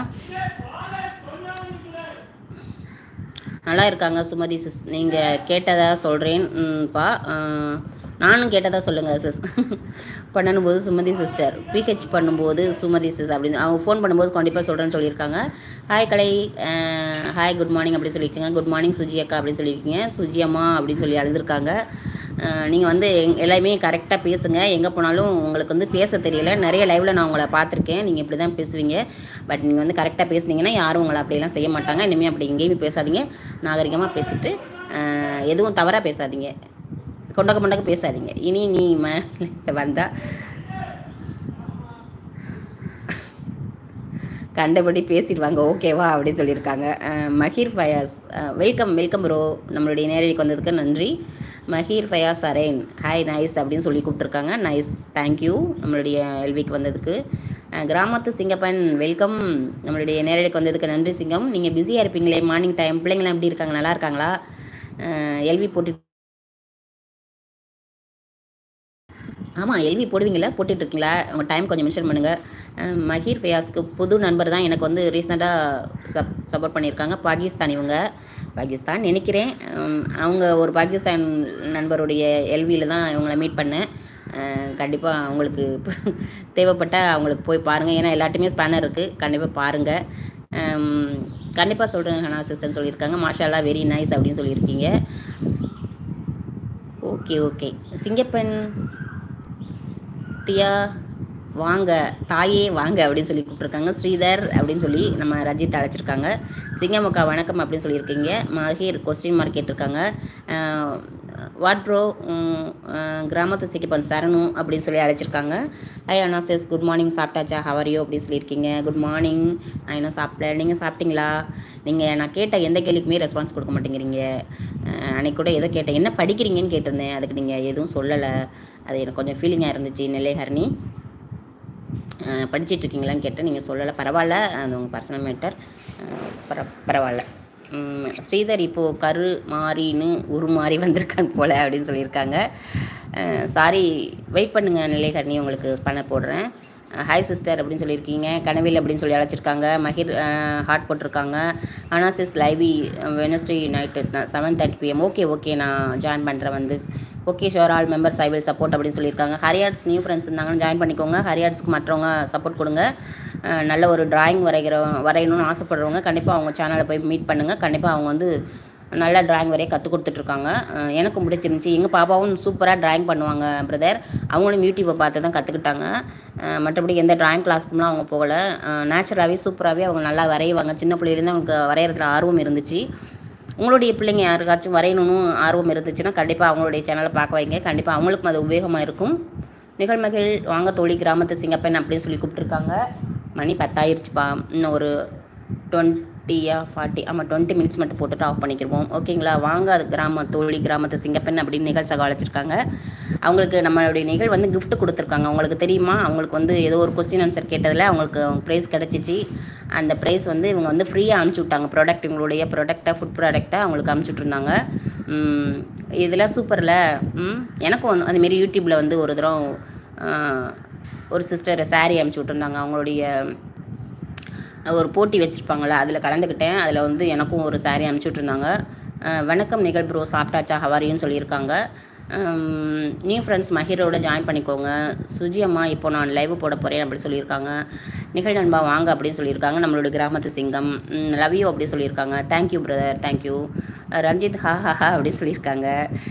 நல்லா இருக்காங்க சுமதி சிஸ் நீங்கள் கேட்டதா சொல்கிறேன் பா அஹ், நானும் கேட்டதா சொல்லுங்கள் சிஸ் பண்ணும்போது சுமதி சிஸ்டர் பிஹெச் பண்ணும்போது சுமதி சிஸ் அப்படின்னு அவங்க ஃபோன் பண்ணும்போது கண்டிப்பாக சொல்கிறேன்னு சொல்லியிருக்காங்க hi Kalai hi good morning அப்படின்னு சொல்லியிருக்கீங்க குட் மார்னிங் சுஜி அக்கா அப்படின்னு சொல்லியிருக்கீங்க சுஜி அம்மா அப்படின்னு சொல்லி அழுதுருக்காங்க நீங்கள் வந்து எங் எல்லாமே கரெக்டாக பேசுங்க எங்கே போனாலும் உங்களுக்கு வந்து பேச தெரியல நிறைய லைவில் நான் உங்களை பார்த்துருக்கேன் நீங்கள் இப்படி தான் பேசுவீங்க பட் நீங்கள் வந்து கரெக்டாக பேசுனீங்கன்னா யாரும் உங்களை அப்படியெல்லாம் செய்ய மாட்டாங்க இனிமேல் அப்படி எங்கேயுமே பேசாதீங்க நாகரிகமாக பேசிட்டு அஹ், எதுவும் தவறாக பேசாதீங்க கொண்டக்க கொண்டக்க பேசாதீங்க இனி நீ ம வந்தால் கண்டபடி பேசிடுவாங்க ஓகேவா அப்படின்னு சொல்லியிருக்காங்க அஹ் Mahir Fayaz welcome welcome bro நம்மளுடைய நேரடிக்கு வந்ததுக்கு நன்றி மஹீர் ஃபயாஸ் அரேன் ஹாய் நைஸ் அப்படின்னு சொல்லி கூப்பிட்ருக்காங்க நைஸ் தேங்க்யூ நம்மளுடைய எல்விக்கு வந்ததுக்கு அஹ் கிராமத்து சிங்கப்பன் வெல்கம் நம்மளுடைய நேரடிக்கு வந்ததுக்கு நன்றி சிங்கம் நீங்கள் பிஸியாக இருப்பீங்களே மார்னிங் டைம் பிள்ளைங்களாம் எப்படி இருக்காங்க நல்லா இருக்காங்களா எல்வி போட்டு ஆமாம் எல்வி போடுவீங்களா போட்டுட்ருக்கீங்களா உங்கள் டைம் கொஞ்சம் மென்ஷன் பண்ணுங்கள் மஹீர் ஃபயாஸ்க்கு புது நண்பர் தான் எனக்கு வந்து ரீசெண்டாக சப் சப்போர்ட் பண்ணியிருக்காங்க பாகிஸ்தான் இவங்க பாகிஸ்தான் நினைக்கிறேன் உம், அவங்க ஒரு பாகிஸ்தான் நண்பருடைய எல்வியில் தான் இவங்கள மீட் பண்ணேன் கண்டிப்பாக அவங்களுக்கு தேவைப்பட்டால் அவங்களுக்கு போய் பாருங்கள் ஏன்னா எல்லாட்டுமே ஸ்பேனர் இருக்குது கண்டிப்பாக பாருங்கள் கண்டிப்பாக சொல்கிறேன் ஹனா சிஸ்டர்னு சொல்லியிருக்காங்க மாஷாலா வெரி நைஸ் அப்படின்னு சொல்லியிருக்கீங்க ஓகே ஓகே சிங்கப்பெண் தியா வாங்க தாயே வாங்க அப்படின்னு சொல்லி கூப்பிட்ருக்காங்க ஸ்ரீதர் அப்படின்னு சொல்லி நம்ம ரஜித் அழைச்சிருக்காங்க சிங்கமுக்கா வணக்கம் அப்படின்னு சொல்லியிருக்கீங்க மகீர் கொஸ்டின் மார்க் கேட்டிருக்காங்க வாட் ப்ரோ கிராமத்து சிக்கிப்பன் சரணு அப்படின்னு சொல்லி அழைச்சிருக்காங்க ஐ அண்ணா சேஸ் குட் மார்னிங் சாப்பிட்டாச்சா ஹவரியோ அப்படின்னு சொல்லியிருக்கீங்க குட் மார்னிங் நான் இன்னும் சாப்பிட்டேன் நீங்கள் சாப்பிட்டீங்களா நீங்கள் நான் கேட்ட எந்த கேள்விக்குமே ரெஸ்பான்ஸ் கொடுக்க மாட்டேங்கிறீங்க அஹ், அன்னைக்கு கூட ஏதோ கேட்டேன் என்ன படிக்கிறீங்கன்னு கேட்டிருந்தேன் அதுக்கு நீங்கள் எதுவும் சொல்லலை அது எனக்கு கொஞ்சம் ஃபீலிங்காக இருந்துச்சு நெல்லை ஹரணி அஹ், படிச்சிட்டு இருக்கீங்களான்னு கேட்டேன் நீங்கள் சொல்லலை பரவாயில்ல அது உங்கள் பர்சனல் மேட்டர் பர பரவாயில்ல உம், ஸ்ரீதர் இப்போது கரு மாறின்னு உருமாறி வந்திருக்கான் போல் அப்படின்னு சொல்லியிருக்காங்க சாரி வெயிட் பண்ணுங்கள் நிலைகர்ணி உங்களுக்கு பண்ண போடுறேன் ஹாய் சிஸ்டர் அப்படின்னு சொல்லியிருக்கீங்க கனவில் அப்படின்னு சொல்லி அழைச்சிருக்காங்க மஹிர் ஹார்ட் போட்டிருக்காங்க அனாசிஸ் லைவி Wednesday night seven thirty PM okay okay நான் ஜாயின் பண்ணுறேன் வந்து okay sure all members I will support அப்படின்னு சொல்லியிருக்காங்க ஹரியாட்ஸ் நியூ ஃப்ரெண்ட்ஸ் இருந்தாங்கன்னு ஜாயின் பண்ணிக்கோங்க ஹரியாட்ஸ்க்கு மற்றவங்க சப்போர்ட் கொடுங்க அஹ் நல்ல ஒரு டிராயிங் வரைகிற வரையணும்னு ஆசைப்படுறவங்க கண்டிப்பாக அவங்க சேனலை போய் மீட் பண்ணுங்கள் கண்டிப்பாக அவங்க வந்து நல்லா டிராயிங் வரைய கற்றுக் கொடுத்துட்ருக்காங்க அஹ் எனக்கும் பிடிச்சிருந்துச்சி எங்கள் பாப்பாவும் சூப்பராக டிராயிங் பண்ணுவாங்க பிரதர் அவங்களும் யூடியூப்பை பார்த்து தான் கற்றுக்கிட்டாங்க மற்றபடி எந்த டிராயிங் கிளாஸ்க்குலாம் அவங்க போகலை நேச்சுரலாகவே சூப்பராகவே அவங்க நல்லா வரைவாங்க சின்ன பிள்ளையிலேருந்து அவங்க வரைகிறதுல ஆர்வம் இருந்துச்சு உங்களுடைய பிள்ளைங்க யாருக்காச்சும் வரையணும்னு ஆர்வம் இருந்துச்சுன்னா கண்டிப்பாக அவங்களுடைய சேனலை பார்க்க வைங்க கண்டிப்பாக அவங்களுக்கும் அது உபயோகமாக இருக்கும் நிகழ்மகள் வாங்க தோழி கிராமத்து சிங்கப்பெண் அப்படின்னு சொல்லி கூப்பிட்ருக்காங்க மணி பத்தாயிருச்சுப்பா இன்னும் ஒரு டுவெண்ட்டியா ஃபார்ட்டி ஆமாம் டுவெண்ட்டி மினிட்ஸ் மட்டும் போட்டுட்டு ஆஃப் பண்ணிக்கிருவோம் ஓகேங்களா வாங்க அது கிராம தோழி கிராமத்து சிங்கப்பெண் அப்படின்னு நிகழ்ச்சாக அழைச்சிருக்காங்க அவங்களுக்கு நம்மளுடைய நிகழ் வந்து gift கொடுத்துருக்காங்க அவங்களுக்கு தெரியுமா அவங்களுக்கு வந்து ஏதோ ஒரு கொஸ்டின் ஆன்சர் கேட்டதில் அவங்களுக்கு ப்ரைஸ் கிடச்சிச்சு அந்த ப்ரைஸ் வந்து இவங்க வந்து ஃப்ரீயாக அனுப்பிச்சி விட்டாங்க ப்ராடக்ட் இவங்களுடைய ப்ராடக்டை ஃபுட் ப்ராடக்டை அவங்களுக்கு அனுப்பிச்சி விட்ருந்தாங்க உம், இதெல்லாம் சூப்பரில் எனக்கும் வந்து அதுமாரி யூடியூப்பில் வந்து ஒரு தடவை ஆஹ், ஒரு சிஸ்டர் saree அனுப்பிச்சி விட்ருந்தாங்க அவங்களுடைய ஒரு போட்டி வச்சுருப்பாங்களே அதில் கலந்துக்கிட்டேன் அதில் வந்து எனக்கும் ஒரு saree அனுப்பிச்சி விட்ருந்தாங்க அஹ் வணக்கம் நிகழ் ப்ரோ சாப்பிட்டாச்சா ஹவாரின்னு சொல்லியிருக்காங்க நியூ ஃப்ரெண்ட்ஸ் மஹீரோட ஜாயின் பண்ணிக்கோங்க சுஜி அம்மா இப்போ நான் லைவ் போட போகிறேன் அப்படி சொல்லியிருக்காங்க நிகழ் நண்பா வாங்க அப்படின்னு சொல்லியிருக்காங்க நம்மளோட கிராமத்து சிங்கம் லவ் யூ அப்படி சொல்லியிருக்காங்க தேங்க்யூ பிரதர் தேங்க்யூ ரஞ்சித் ஹா ஹா ஹா அப்படி சொல்லியிருக்காங்க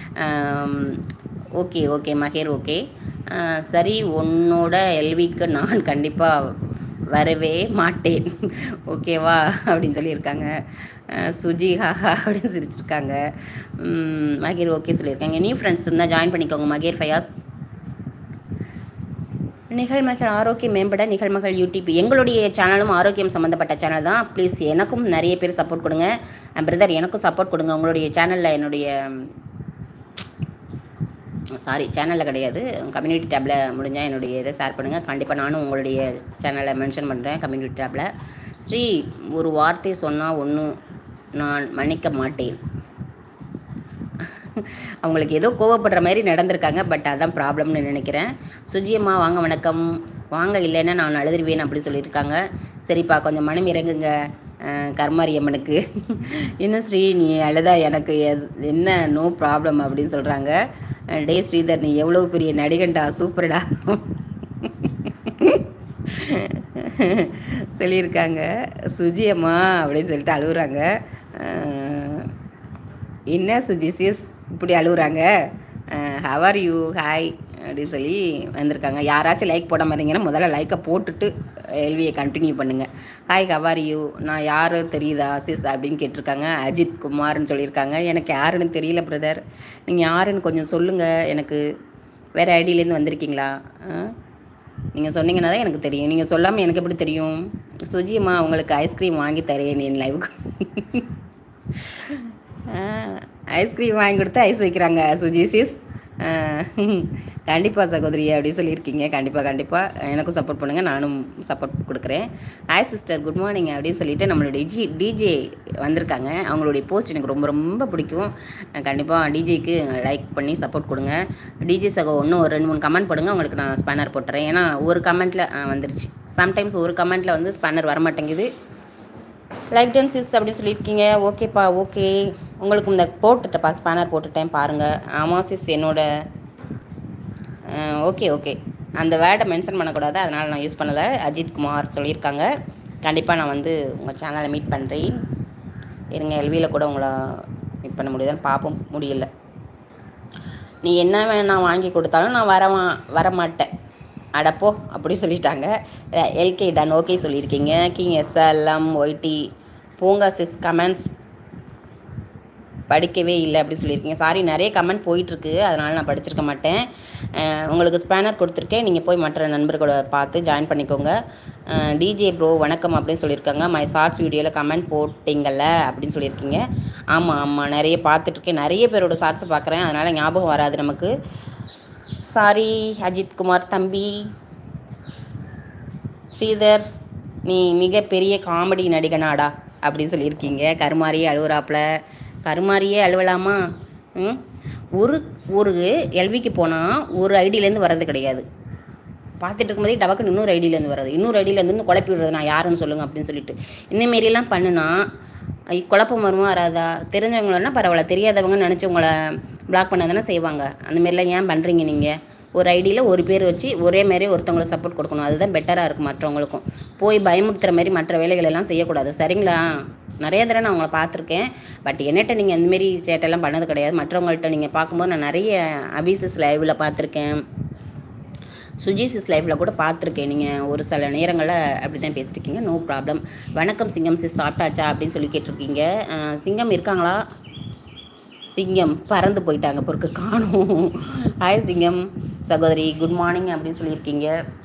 ஓகே ஓகே மஹேர் ஓகே சரி உன்னோட எல்விக்கு நான் கண்டிப்பாக வரவே மாட்டேன் ஓகேவா அப்படின்னு சொல்லியிருக்காங்க அஹ் சுஜி ஹாஹா அப்படின்னு சிரிச்சிருக்காங்க உம், மகேர் ஓகே சொல்லியிருக்காங்க நியூ ஃப்ரெண்ட்ஸ் இருந்தால் ஜாயின் பண்ணிக்கோங்க மகேர் ஃபயாஸ் நிகழ்மகள் ஆரோக்கியம் மேம்பட நிகழ்மகள் யூடியூப் எங்களுடைய சேனலும் ஆரோக்கியம் சம்மந்தப்பட்ட சேனல் தான் ப்ளீஸ் எனக்கும் நிறைய பேர் சப்போர்ட் கொடுங்க பிரதர் எனக்கும் சப்போர்ட் கொடுங்க உங்களுடைய சேனலில் என்னுடைய சாரி சேனலில் கிடையாது கம்யூனிட்டி டேப்பில் முடிஞ்சால் என்னுடைய இதை ஷேர் பண்ணுங்கள் கண்டிப்பாக நானும் உங்களுடைய சேனலை மென்ஷன் பண்ணுறேன் கம்யூனிட்டி டேப்பில் ஸ்ரீ ஒரு வார்த்தை சொன்னால் ஒன்று நான் மன்னிக்க மாட்டேன் அவங்களுக்கு ஏதோ கோவப்படுற மாதிரி நடந்திருக்காங்க பட் அதான் ப்ராப்ளம்னு நினைக்கிறேன் சுஜியம்மா வாங்க வணக்கம் வாங்க இல்லைன்னா நான் அழுதுருவேன் அப்படி சொல்லியிருக்காங்க சரிப்பா கொஞ்சம் மனம் இறங்குங்க அஹ், கர்மாரி அம்மனுக்கு என்ன ஸ்ரீ நீ அழுதா எனக்கு எது- என்ன நோ ப்ராப்ளம் அப்படின்னு சொல்கிறாங்க டே ஸ்ரீதர் நீ எவ்வளோ பெரிய நடிகன்டா சூப்பர்டா சொல்லியிருக்காங்க சுஜி அம்மா அப்படின்னு சொல்லிட்டு அழுகுறாங்க அஹ், என்ன சுஜி சிஸ் இப்படி அழுகுறாங்க ஹவர் யூ ஹாய் அப்படின்னு சொல்லி வந்திருக்காங்க யாராச்சும் லைக் போடாம இருந்தீங்கன்னா முதல்ல லைக்கை போட்டுட்டு எல்வியை கண்டினியூ பண்ணுங்கள் ஹாய் ஹவர் யூ நான் யார் தெரியுதா சிஸ் அப்படின்னு கேட்டிருக்காங்க அஜித் குமார்னு சொல்லியிருக்காங்க எனக்கு யாருன்னு தெரியல பிரதர் நீங்கள் யாருன்னு கொஞ்சம் சொல்லுங்கள் எனக்கு வேறு ஐடியிலேருந்து வந்திருக்கீங்களா நீங்கள் சொன்னீங்கன்னா தான் எனக்கு தெரியும் நீங்கள் சொல்லாமல் எனக்கு எப்படி தெரியும் சுஜியம்மா உங்களுக்கு ஐஸ்கிரீம் வாங்கி தரேன் என் லைவுக்கு ஐஸ்கிரீம் வாங்கி கொடுத்து ஐஸ் வைக்கிறாங்க சுஜி சிஸ் கண்டிப்பாக சகோதரி அப்படி சொல்லியிருக்கீங்க கண்டிப்பாக கண்டிப்பாக எனக்கும் சப்போர்ட் பண்ணுங்கள் நானும் சப்போர்ட் கொடுக்குறேன் ஹாய் சிஸ்டர் குட் மார்னிங் அப்படின்னு சொல்லிட்டு நம்மளுடைய ஜி டிஜே வந்திருக்காங்க அவங்களுடைய போஸ்ட் எனக்கு ரொம்ப ரொம்ப பிடிக்கும் கண்டிப்பாக டிஜேக்கு லைக் பண்ணி சப்போர்ட் கொடுங்க டிஜே சகோ இன்னும் ஒரு ரெண்டு மூணு கமெண்ட் போடுங்க உங்களுக்கு நான் ஸ்பேனர் போட்டுறேன் ஏன்னா ஒரு கமெண்ட்டில் வந்துருச்சு சம்டைம்ஸ் ஒரு கமெண்ட்டில் வந்து ஸ்பேனர் வர மாட்டேங்குது லைக் டன் சிஸ் அப்படின்னு சொல்லியிருக்கீங்க ஓகேப்பா ஓகே உங்களுக்கு இந்த போட்டுட்டப்பா ஸ்பேனர் போட்டுட்டேன் பாருங்கள் ஆமாம் சிஸ் என்னோட ஓகே ஓகே அந்த வேர்டை மென்ஷன் பண்ணக்கூடாது அதனால் நான் யூஸ் பண்ணலை அஜித் குமார் சொல்லியிருக்காங்க கண்டிப்பாக நான் வந்து உங்கள் சேனலை மீட் பண்ணுறேன் இருங்க எல்வியில் கூட உங்களை மீட் பண்ண முடியுதான்னு பார்ப்போம் முடியல நீ என்ன வேணா வாங்கி கொடுத்தாலும் நான் வர வர மாட்டேன் அடப்போ அப்படி சொல்லிட்டாங்க எல்கே டன் ஓகே சொல்லியிருக்கீங்க கிங் எஸ்எல்எம் ஒய்டி பூங்கா சிஸ் கமெண்ட்ஸ் படிக்கவே இல்லை அப்படி சொல்லியிருக்கீங்க சாரி நிறைய கமெண்ட் போயிட்டுருக்கு அதனால் நான் படிச்சிருக்க மாட்டேன் அஹ் உங்களுக்கு ஸ்பேனர் கொடுத்துருக்கேன் நீங்கள் போய் மற்ற நண்பர்களோட பார்த்து ஜாயின் பண்ணிக்கோங்க டிஜே ப்ரோ வணக்கம் அப்படின்னு சொல்லியிருக்காங்க மை ஷார்ட்ஸ் வீடியோவில் கமெண்ட் போட்டிங்கல்ல அப்படின்னு சொல்லியிருக்கீங்க ஆமாம் ஆமாம் நிறைய பார்த்துட்ருக்கேன் நிறைய பேரோட ஷார்ட்ஸை பார்க்குறேன் அதனால் ஞாபகம் வராது நமக்கு சாரி அஜித் குமார் தம்பி ஸ்ரீதர் நீ மிகப்பெரிய காமெடி நடிகனாடா அப்படின்னு சொல்லியிருக்கீங்க கருமாரியே அழுவுறாப்புல கருமாரியே அழுவலாமா ம் ஒரு ஒரு எல்விக்கு போனால் ஒரு ஐடியிலேருந்து வர்றது கிடையாது பார்த்துட்டு இருக்கும்போதே டபக்குன்னு இன்னொரு ஐடியிலேருந்து வர்றது இன்னொரு ஐடியிலேருந்து குழப்பி விடுறது நான் யாருன்னு சொல்லுங்கள் அப்படின்னு சொல்லிட்டு இந்த மாரிலாம் பண்ணுனா ஐ, குழப்பம் வருமா வராதா தெரிஞ்சவங்களன்னா பரவாயில்ல தெரியாதவங்க நினச்சி உங்களை பிளாக் பண்ண தானே செய்வாங்க அந்த மாரிலாம் ஏன் பண்ணுறீங்க நீங்கள் ஒரு ஐடியில் ஒரு பேர் வச்சு ஒரே மாதிரி ஒருத்தவங்களுக்கு சப்போர்ட் கொடுக்கணும் அதுதான் பெட்டராக இருக்கும் மற்றவங்களுக்கும் போய் பயமுறுத்துகிற மாதிரி மற்ற வேலைகள் எல்லாம் செய்யக்கூடாது சரிங்களா நிறைய தடவை நான் உங்களை பார்த்துருக்கேன் பட் என்னட்ட நீங்கள் அந்தமாரி சேட்டெல்லாம் பண்ணது கிடையாது மற்றவங்கள்ட்ட நீங்கள் பார்க்கும்போது நான் நிறைய அபிசஸ் லைவில் பார்த்துருக்கேன் சுஜிசிஸ் லைஃப்பில் கூட பார்த்துருக்கேன் நீங்கள் ஒரு சில நேரங்களில் அப்படி தான் பேசியிருக்கீங்க நோ ப்ராப்ளம் வணக்கம் சிங்கம் சிஸ் சாப்பிட்டாச்சா அப்படின்னு சொல்லி கேட்டிருக்கீங்க அஹ், சிங்கம் இருக்காங்களா சிங்கம் பறந்து போயிட்டாங்க பொறுக்கு காணும் ஹாய் சிங்கம் சகோதரி குட் மார்னிங் அப்படின்னு சொல்லியிருக்கீங்க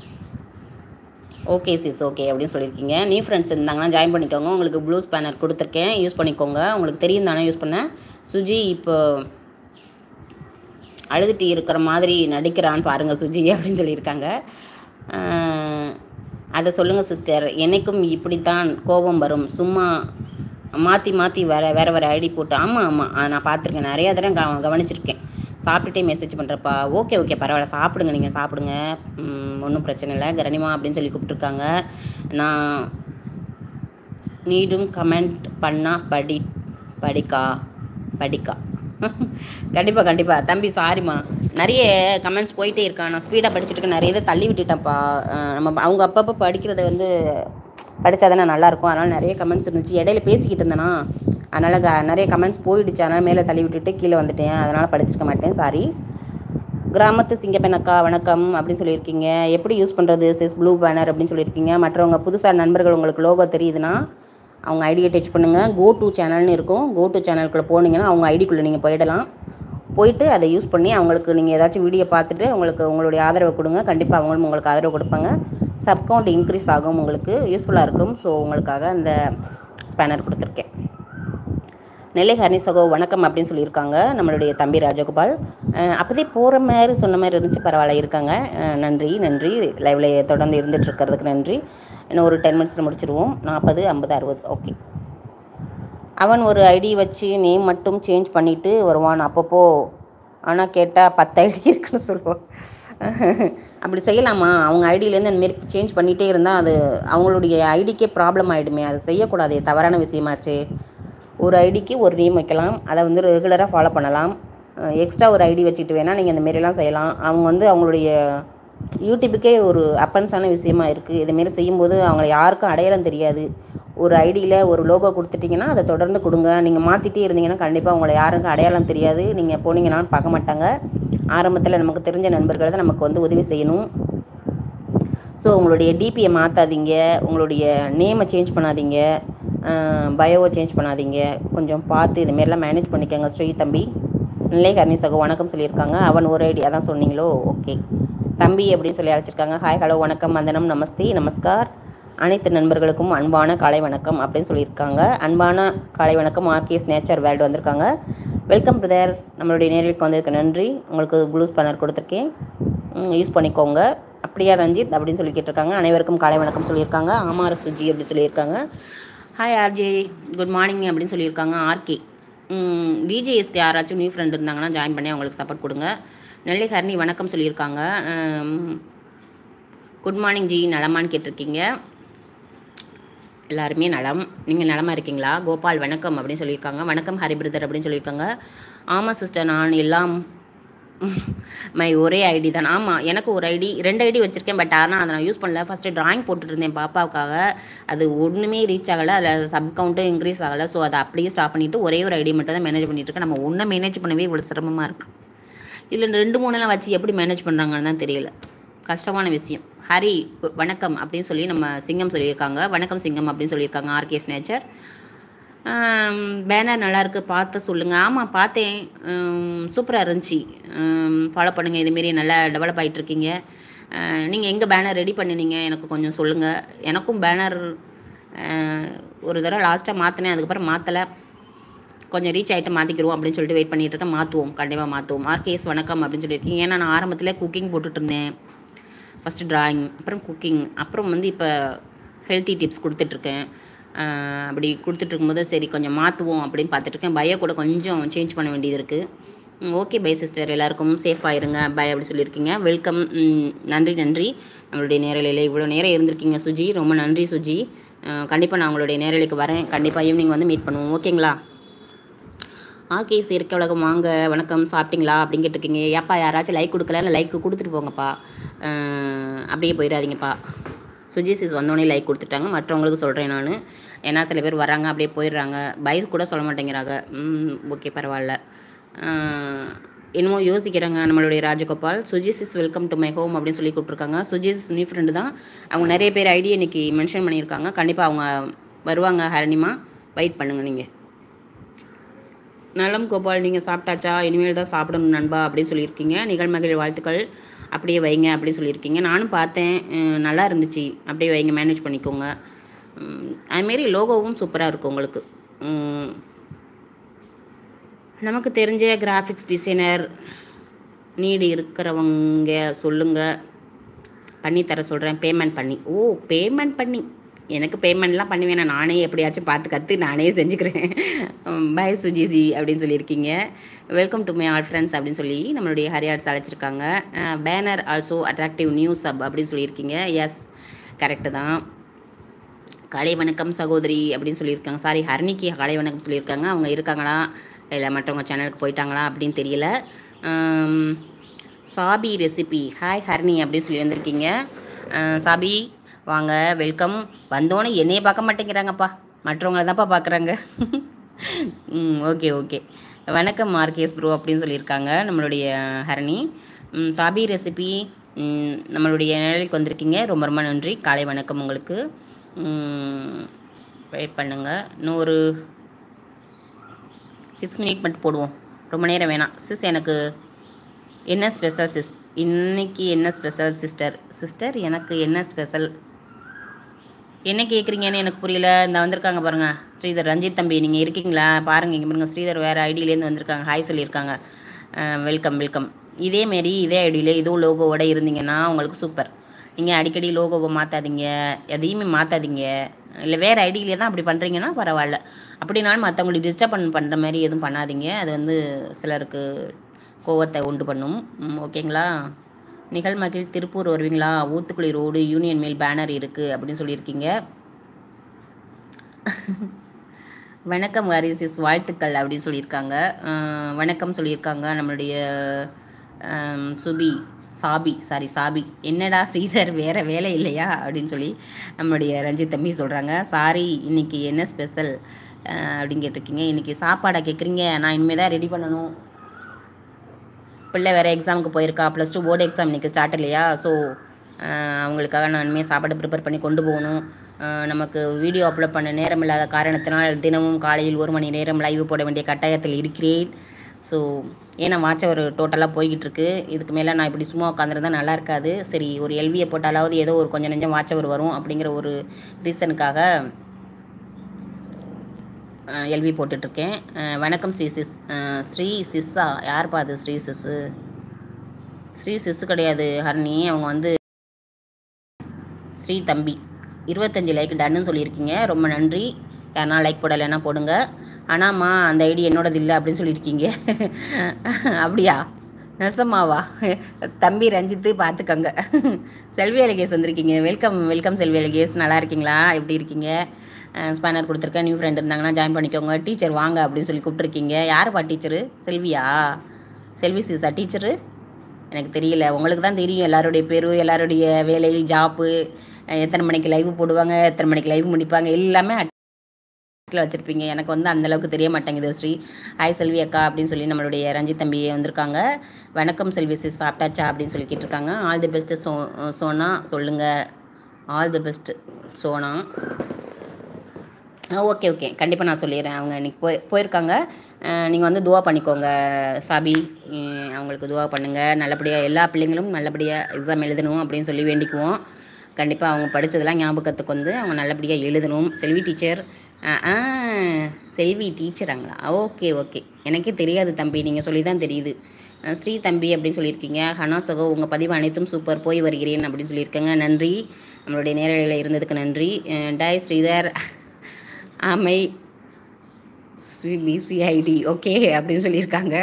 ஓகே சிஸ் ஓகே அப்படின்னு சொல்லியிருக்கீங்க நியூ ஃப்ரெண்ட்ஸ் இருந்தாங்கன்னா ஜாயின் பண்ணிக்கோங்க உங்களுக்கு ப்ளூ ஸ்பேனர் கொடுத்துருக்கேன் யூஸ் பண்ணிக்கோங்க உங்களுக்கு தெரியும் தானே யூஸ் பண்ண சுஜி இப்போ அழுதுட்டு இருக்கிற மாதிரி நடிக்கிறான்னு பாருங்கள் சுஜி அப்படின்னு சொல்லியிருக்காங்க ஆஹ், அதை சொல்லுங்கள் சிஸ்டர் என்னைக்கும் இப்படித்தான் கோபம் வரும் சும்மா மாற்றி மாற்றி வேற வேற வேறு ஐடி போட்டு ஆமாம் ஆமாம் நான் பார்த்துருக்கேன் நிறையா தடவை கவ கவனிச்சிருக்கேன் சாப்பிட்டுட்டே மெசேஜ் பண்ணுறப்பா ஓகே ஓகே பரவாயில்ல சாப்பிடுங்க நீங்கள் சாப்பிடுங்க ஒன்றும் பிரச்சனை இல்லை கரணிமா அப்படின்னு சொல்லி கூப்பிட்ருக்காங்க நான் நீடும் கமெண்ட் பண்ணால் படி படிக்கா படிக்கா கண்டிப்பாக கண்டிப்பாக தம்பி சாரிம்மா நிறைய கமெண்ட்ஸ் போயிட்டே இருக்கான் நான் ஸ்பீடாக படிச்சுட்டு இருக்கேன் நிறைய இதை தள்ளி விட்டுட்டேன்ப்பா அஹ் நம்ம அவங்க அப்பப்போ படிக்கிறத வந்து படித்தா தானே நல்லாயிருக்கும் அதனால் நிறைய கமெண்ட்ஸ் இருந்துச்சு இடையில பேசிக்கிட்டு இருந்தேனா அதனால் க நிறைய கமெண்ட்ஸ் போயிடுச்சு அதனால் மேலே தள்ளி விட்டுட்டு கீழே வந்துட்டேன் அதனால் படிச்சிருக்க மாட்டேன் சாரி கிராமத்து சிங்கப்பெண் அக்கா வணக்கம் அப்படின்னு சொல்லியிருக்கீங்க எப்படி யூஸ் பண்ணுறது சிஸ் ப்ளூ பேனர் அப்படின்னு சொல்லியிருக்கீங்க மற்றவங்க புதுசாக நண்பர்கள் உங்களுக்கு லோகோ தெரியுதுன்னா அவங்க ஐடியை டச் பண்ணுங்கள் கோ டு சேனல்னு இருக்கும் கோ டு சேனலுக்குள்ளே போனீங்கன்னா அவங்க ஐடிக்குள்ளே நீங்கள் போயிடலாம் போயிட்டு அதை யூஸ் பண்ணி அவங்களுக்கு நீங்கள் ஏதாச்சும் வீடியோ பார்த்துட்டு உங்களுக்கு உங்களுடைய ஆதரவை கொடுங்க கண்டிப்பாக அவங்களும் உங்களுக்கு ஆதரவு கொடுப்பாங்க சப்கவுண்ட் இன்க்ரீஸ் ஆகும் உங்களுக்கு யூஸ்ஃபுல்லாக இருக்கும் ஸோ உங்களுக்காக அந்த ஸ்பேனர் கொடுத்துருக்கேன் நெல்லை ஹரணி சகோ வணக்கம் அப்படின்னு சொல்லியிருக்காங்க நம்மளுடைய தம்பி ராஜகோபால் அஹ் அப்போதே போகிற மாதிரி சொன்ன மாதிரி இருந்துச்சு பரவாயில்ல இருக்காங்க அஹ் நன்றி நன்றி லைவில் தொடர்ந்து இருந்துட்டு இருக்கிறதுக்கு நன்றி இன்னும் ஒரு டென் மினிட்ஸில் முடிச்சிருவோம் நாற்பது ஐம்பது அறுபது ஓகே அவன் ஒரு ஐடி வச்சு நேம் மட்டும் சேஞ்ச் பண்ணிட்டு வருவான் அப்பப்போ ஆனால் கேட்டால் பத்து ஐடி இருக்குன்னு சொல்லுவான் அப்படி செய்யலாமா அவங்க ஐடியிலேருந்து அந்த மாரி சேஞ்ச் பண்ணிகிட்டே இருந்தால் அது அவங்களுடைய ஐடிக்கே ப்ராப்ளம் ஆகிடுமே அது செய்யக்கூடாது தவறான விஷயமாச்சு ஒரு ஐடிக்கு ஒரு நேம் வைக்கலாம் அதை வந்து ரெகுலராக ஃபாலோ பண்ணலாம் எக்ஸ்ட்ரா ஒரு ஐடி வச்சுட்டு வேணால் நீங்கள் இந்த மாரிலாம் செய்யலாம் அவங்க வந்து அவங்களுடைய யூடியூப்புக்கே ஒரு அப்பன்ஸான விஷயமா இருக்குது இதுமாரி செய்யும்போது அவங்கள யாருக்கும் அடையாளம் தெரியாது ஒரு ஐடியில் ஒரு லோகோ கொடுத்துட்டிங்கன்னா அதை தொடர்ந்து கொடுங்க நீங்கள் மாற்றிட்டே இருந்தீங்கன்னா கண்டிப்பாக உங்களை யாருக்கும் அடையாளம் தெரியாது நீங்கள் போனீங்கன்னாலும் பார்க்க மாட்டாங்க ஆரம்பத்தில் நமக்கு தெரிஞ்ச நண்பர்கள் தான் நமக்கு வந்து உதவி செய்யணும் ஸோ உங்களுடைய டிபியை மாற்றாதீங்க உங்களுடைய நேமை சேஞ்ச் பண்ணாதீங்க பயோவை சேஞ்ச் பண்ணாதீங்க கொஞ்சம் பார்த்து இதுமாரிலாம் மேனேஜ் பண்ணிக்கோங்க ஸ்ரீ தம்பி நிலை கர்ணி சகோ வணக்கம் சொல்லியிருக்காங்க அவன் ஒரு ஐடி அதான் சொன்னீங்களோ ஓகே தம்பி அப்படின்னு சொல்லி அழைச்சிருக்காங்க ஹாய் ஹலோ வணக்கம் வந்தனம் நமஸ்தே நமஸ்கார் அனைத்து நண்பர்களுக்கும் அன்பான காலை வணக்கம் அப்படின்னு சொல்லியிருக்காங்க அன்பான காலை வணக்கம் ஆர்கேஎஸ் நேச்சர் வேர்ல்டு வந்திருக்காங்க வெல்கம் பிரதர் நம்மளுடைய நேரலுக்கு வந்ததுக்கு நன்றி உங்களுக்கு ப்ளூ ஸ்பேனர் கொடுத்துருக்கேன் யூஸ் பண்ணிக்கோங்க அப்படியா ரஞ்சித் அப்படின்னு சொல்லி கேட்டிருக்காங்க அனைவருக்கும் காலை வணக்கம் சொல்லியிருக்காங்க ஆமார் சுஜி அப்படி சொல்லியிருக்காங்க ஹாய் ஆர்ஜே குட் மார்னிங் அப்படின்னு சொல்லியிருக்காங்க ஆர்கே டிஜேஎஸ்க்கு யாராச்சும் நியூ ஃப்ரெண்ட் இருந்தாங்கன்னா ஜாயின் பண்ணி அவங்களுக்கு சப்போர்ட் கொடுங்க நெல்லை ஹரணி வணக்கம் சொல்லியிருக்காங்க குட் மார்னிங் ஜி நலமான்னு கேட்டிருக்கீங்க எல்லாருமே நலம் நீங்கள் நலமாக இருக்கீங்களா கோபால் வணக்கம் அப்படின்னு சொல்லியிருக்காங்க வணக்கம் ஹரி பிரதர் அப்படின்னு சொல்லியிருக்காங்க ஆமாம் சிஸ்டர் நான் எல்லாம் மை ஒரே ஐடி தான் ஆமாம் எனக்கு ஒரு ஐடி ரெண்டு ஐடி வச்சுருக்கேன் பட் ஆனால் அதை நான் யூஸ் பண்ணல ஃபஸ்ட்டு ட்ராயிங் போட்டுட்டு இருந்தேன் பாப்பாவுக்காக அது ஒன்றுமே ரீச் ஆகலை அதில் சப் கவுண்ட்டும் இன்க்ரீஸ் ஆகலை ஸோ அதை அப்படியே ஸ்டாப் பண்ணிவிட்டு ஒரே ஒரு ஐடி மட்டும் தான் மேனேஜ் பண்ணிட்டு இருக்கேன் நம்ம ஒன்றை மேனேஜ் பண்ணவே இவ்வளோ சிரமமாக இருக்குது இதில் ரெண்டு மூணுலாம் வச்சு எப்படி மேனேஜ் பண்ணுறாங்கன்னு தான் தெரியல கஷ்டமான விஷயம் ஹரி வணக்கம் அப்படின்னு சொல்லி நம்ம சிங்கம் சொல்லியிருக்காங்க வணக்கம் சிங்கம் அப்படின்னு சொல்லியிருக்காங்க ஆர்கேஸ் நேச்சர் பேனர் நல்லாயிருக்கு பார்த்து சொல்லுங்கள் ஆமாம் பார்த்தேன் சூப்பராக இருந்துச்சு ஃபாலோ பண்ணுங்கள் இதுமாரி நல்லா டெவலப் ஆகிட்டுருக்கீங்க நீங்கள் எங்கே பேனர் ரெடி பண்ணினீங்க எனக்கு கொஞ்சம் சொல்லுங்கள் எனக்கும் பேனர் ஒரு தடவை லாஸ்ட்டாக மாற்றினேன் அதுக்கப்புறம் மாற்றலை கொஞ்சம் ரீச் ஆகிட்டு மாற்றிக்கிறோம் அப்படின்னு சொல்லிட்டு வெயிட் பண்ணிகிட்டு இருக்கேன் மாற்றுவோம் கண்டிப்பாக மாற்றுவோம் ஆர்கேஎஸ் வணக்கம் அப்படின்னு சொல்லியிருக்கீங்க ஏன்னா நான் ஆரம்பத்தில் குக்கிங் போட்டுட்டு இருந்தேன் ஃபஸ்ட்டு ட்ராயிங் அப்புறம் குக்கிங் அப்புறம் வந்து இப்போ ஹெல்த்தி டிப்ஸ் கொடுத்துட்ருக்கேன் அப்படி கொடுத்துட்ருக்கும்போது சரி கொஞ்சம் மாற்றுவோம் அப்படின்னு பார்த்துட்ருக்கேன் பயோ கூட கொஞ்சம் சேஞ்ச் பண்ண வேண்டியது இருக்குது ஓகே பை சிஸ்டர் எல்லாருக்கும் சேஃபாக இருங்க பை அப்படி சொல்லியிருக்கீங்க வெல்கம் நன்றி நன்றி நம்மளுடைய நேரலையில் இவ்வளோ நேரம் இருந்திருக்கீங்க சுஜி ரொம்ப நன்றி சுஜி கண்டிப்பாக நான் உங்களுடைய நேரலைக்கு வரேன் கண்டிப்பாக ஈவினிங் வந்து மீட் பண்ணுவோம் ஓகேங்களா ஆகே சேர்க்க உலகம் வாங்க வணக்கம் சாப்பிட்டீங்களா அப்படின்னு கேட்டிருக்கீங்க ஏப்பா யாராச்சும் லைக் கொடுக்கல லைக் கொடுத்துட்டு போங்கப்பா அப்படியே போயிடாதீங்கப்பா சுஜி சிஸ் வந்தோடனே லைக் கொடுத்துட்டாங்க மற்றவங்களுக்கு சொல்கிறேன் நான் ஏன்னா சில பேர் வராங்க அப்படியே போயிடுறாங்க பைக் கூட சொல்ல மாட்டேங்கிறாங்க ஓகே பரவாயில்ல என்னமோ யோசிக்கிறாங்க நம்மளுடைய Rajagopal Suji sis welcome to my home அப்படின்னு சொல்லி கூப்பிட்ருக்காங்க சுஜி சிஸ் நியூ ஃப்ரெண்டு தான் அவங்க நிறைய பேர் ஐடி இன்றைக்கி மென்ஷன் பண்ணியிருக்காங்க கண்டிப்பாக அவங்க வருவாங்க ஹரணிமா வெயிட் பண்ணுங்கள் நீங்கள் நலம் கோபால் நீங்கள் சாப்பிட்டாச்சா இனிமேல் தான் சாப்பிடணும் நண்பா அப்படின்னு சொல்லியிருக்கீங்க நிகழ்மகிழ் வாழ்த்துக்கள் அப்படியே வைங்க அப்படின்னு சொல்லியிருக்கீங்க நானும் பார்த்தேன் நல்லா இருந்துச்சு அப்படியே வைங்க மேனேஜ் பண்ணிக்கோங்க அதுமாரி லோகோவும் சூப்பராக இருக்கும் உங்களுக்கு நமக்கு தெரிஞ்ச கிராஃபிக்ஸ் டிசைனர் நீடு இருக்கிறவங்க சொல்லுங்கள் பண்ணித்தர சொல்கிறேன் பேமெண்ட் பண்ணி ஓ பேமெண்ட் பண்ணி எனக்கு பேமெண்ட்லாம் பண்ணி வேணாம் நானே எப்படியாச்சும் பார்த்து கற்று நானே செஞ்சுக்கிறேன் பை சுஜிசி அப்படின்னு சொல்லியிருக்கீங்க welcome to my all friends அப்படின்னு சொல்லி நம்மளுடைய ஹரியாட்ஸ் அழைச்சிருக்காங்க banner also attractive news sub அப்படின்னு சொல்லியிருக்கீங்க எஸ் கரெக்டு தான் காலை வணக்கம் சகோதரி அப்படின்னு சொல்லியிருக்காங்க சாரி ஹர்னிக்கு காலை வணக்கம் சொல்லியிருக்காங்க அவங்க இருக்காங்களா இல்லை மற்றவங்க சேனலுக்கு போயிட்டாங்களா அப்படின்னு தெரியல சாபி ரெசிபி ஹாய் ஹர்னி அப்படின்னு சொல்லி வந்திருக்கீங்க சாபி வாங்க வெல்கம் வந்தோன்னே என்னையே பார்க்க மாட்டேங்கிறாங்கப்பா மற்றவங்கள தான்ப்பா பார்க்குறாங்க ம் ஓகே ஓகே வணக்கம் ஆர்கேஎஸ் ப்ரோ அப்படின்னு சொல்லியிருக்காங்க நம்மளுடைய ஹரணி சாபி ரெசிபி நம்மளுடைய நிலைக்கு வந்திருக்கீங்க ரொம்ப ரொம்ப நன்றி காலை வணக்கம் உங்களுக்கு வெயிட் பண்ணுங்கள் இன்னும் ஒரு சிக்ஸ் மினிட் மட்டும் போடுவோம் ரொம்ப நேரம் வேணாம் சிஸ் எனக்கு என்ன ஸ்பெஷல் சிஸ் இன்னைக்கு என்ன ஸ்பெஷல் சிஸ்டர் சிஸ்டர் எனக்கு என்ன ஸ்பெஷல் என்ன கேட்குறீங்கன்னு எனக்கு புரியல இந்த வந்திருக்காங்க பாருங்கள் ஸ்ரீதர் ரஞ்சித் தம்பி நீங்கள் இருக்கீங்களா பாருங்கள் இங்கே பாருங்கள் ஸ்ரீதர் வேறு ஐடியிலேருந்து வந்திருக்காங்க ஹாய் சொல்லியிருக்காங்க வெல்கம் வெல்கம் இதேமாரி இதே ஐடியில் இதுவும் லோகோவோட இருந்தீங்கன்னா உங்களுக்கு சூப்பர் நீங்கள் அடிக்கடி லோகோவை மாற்றாதீங்க எதையுமே மாற்றாதீங்க இல்லை வேறு ஐடியிலே தான் அப்படி பண்ணுறீங்கன்னா பரவாயில்ல அப்படின்னாலும் மற்றவங்களுக்கு டிஸ்டர்ப் பண்ண பண்ணுற மாதிரி எதுவும் பண்ணாதீங்க அது வந்து சிலருக்கு கோவத்தை உண்டு பண்ணும் ஓகேங்களா நிகழ்மகிழ் திருப்பூர் வருவீங்களா ஊத்துக்குளி ரோடு யூனியன் மேல் பேனர் இருக்குது அப்படின்னு சொல்லியிருக்கீங்க வணக்கம் வாரிசிஸ் வாழ்த்துக்கள் அப்படின்னு சொல்லியிருக்காங்க வணக்கம் சொல்லியிருக்காங்க நம்மளுடைய சுபி சாபி சாரி சாபி என்னடா ஸ்ரீதர் வேறு வேலை இல்லையா அப்படின்னு சொல்லி நம்மளுடைய ரஞ்சித் தம்பி சொல்கிறாங்க சாரி இன்றைக்கி என்ன ஸ்பெஷல் அப்படின்னு கேட்டிருக்கீங்க இன்றைக்கி சாப்பாடாக கேட்குறீங்க நான் இனிமேல் தான் ரெடி பண்ணணும் பிள்ளை வேறு எக்ஸாமுக்கு போயிருக்கா ப்ளஸ் டூ போர்டு எக்ஸாம் இன்றைக்கி ஸ்டார்ட் இல்லையா ஸோ அவங்களுக்காக நான் இனிமேல் சாப்பாடு ப்ரிப்பேர் பண்ணி கொண்டு போகணும் நமக்கு வீடியோ அப்லோட் பண்ண நேரம் இல்லாத காரணத்தினால் தினமும் காலையில் ஒரு மணி நேரம் லைவ் போட வேண்டிய கட்டாயத்தில் இருக்கிறேன் ஸோ ஏன்னா வாட்ச ஒரு டோட்டலாக போய்கிட்டு இருக்கு இதுக்கு மேலே நான் இப்படி சும்மா உட்காந்துருந்தா நல்லா இருக்காது சரி ஒரு எல்வியை போட்டாலாவது ஏதோ ஒரு கொஞ்சம் நெஞ்சம் வாட்சவர் வரும் அப்படிங்கிற ஒரு ரீசனுக்காக எல்வி போட்டுட்ருக்கேன் வணக்கம் ஸ்ரீ சிஸ் ஸ்ரீ சிஸ்ஸா யார்ப்பா அது ஸ்ரீ சிஸ்ஸு ஸ்ரீ சிஸ்ஸு கிடையாது ஹரணி அவங்க வந்து ஸ்ரீ தம்பி இருபத்தஞ்சி லைக் டன்னு சொல்லியிருக்கீங்க ரொம்ப நன்றி யாருனா லைக் போடலைன்னா போடுங்க ஆனாம்மா அந்த ஐடி என்னோடது இல்லை அப்படின்னு சொல்லியிருக்கீங்க அப்படியா நெசமாவா தம்பி ரஞ்சித்து பார்த்துக்கங்க செல்வி அழகேஸ் வந்திருக்கீங்க வெல்கம் வெல்கம் செல்வி அழகேஸ் நல்லா இருக்கீங்களா எப்படி இருக்கீங்க ஸ்பேனர் கொடுத்துருக்கேன் நியூ ஃப்ரெண்ட் இருந்தாங்கன்னா ஜாயின் பண்ணிக்கோங்க டீச்சர் வாங்க அப்படின்னு சொல்லி கூப்பிட்ருக்கீங்க யாருப்பா டீச்சரு செல்வியா செல்வி சிஸா டீச்சரு எனக்கு தெரியல உங்களுக்கு தான் தெரியும் எல்லாருடைய பேரு எல்லாருடைய வேலை ஜாப்பு எத்தனை மணிக்கு லைவ் போடுவாங்க எத்தனை மணிக்கு லைவ் முடிப்பாங்க எல்லாமே வச்சுருப்பீங்க எனக்கு வந்து அந்தளவுக்கு தெரிய மாட்டேங்குது ஸ்ரீ ஹாய் செல்வி அக்கா அப்படின்னு சொல்லி நம்மளுடைய ரஞ்சித் தம்பி வந்திருக்காங்க வணக்கம் செல்வி சிஸ் சாப்பிட்டாச்சா அப்படின்னு சொல்லி கேட்டிருக்காங்க ஆல் தி பெஸ்ட்டு சோ சோனா சொல்லுங்கள் all the best Sona okay okay கண்டிப்பாக நான் சொல்லிடுறேன் அவங்க இன்றைக்கி போய் போயிருக்காங்க நீங்கள் வந்து துவா பண்ணிக்கோங்க சாபி அஹ் அவங்களுக்கு துவா பண்ணுங்கள் நல்லபடியாக எல்லா பிள்ளைங்களும் நல்லபடியாக எக்ஸாம் எழுதணும் அப்படின்னு சொல்லி வேண்டிக்குவோம் கண்டிப்பாக அவங்க படித்ததெல்லாம் ஞாபகத்துக்கு வந்து அவங்க நல்லபடியாக எழுதணும் செல்வி டீச்சர் ஆ செல்வி டீச்சராங்களா ஓகே ஓகே எனக்கே தெரியாது தம்பி நீங்கள் சொல்லி தான் தெரியுது அஹ் ஸ்ரீ தம்பி அப்படின்னு சொல்லியிருக்கீங்க ஹனா சகோ உங்கள் பதிவு அனைத்தும் சூப்பர் போய் வருகிறேன் அப்படின்னு சொல்லியிருக்கேங்க நன்றி நம்மளுடைய நேரடியில் இருந்ததுக்கு நன்றி அஹ் டாய் ஸ்ரீதர் ஆமை சிபிசிஐடி ஓகே அப்படின்னு சொல்லியிருக்காங்க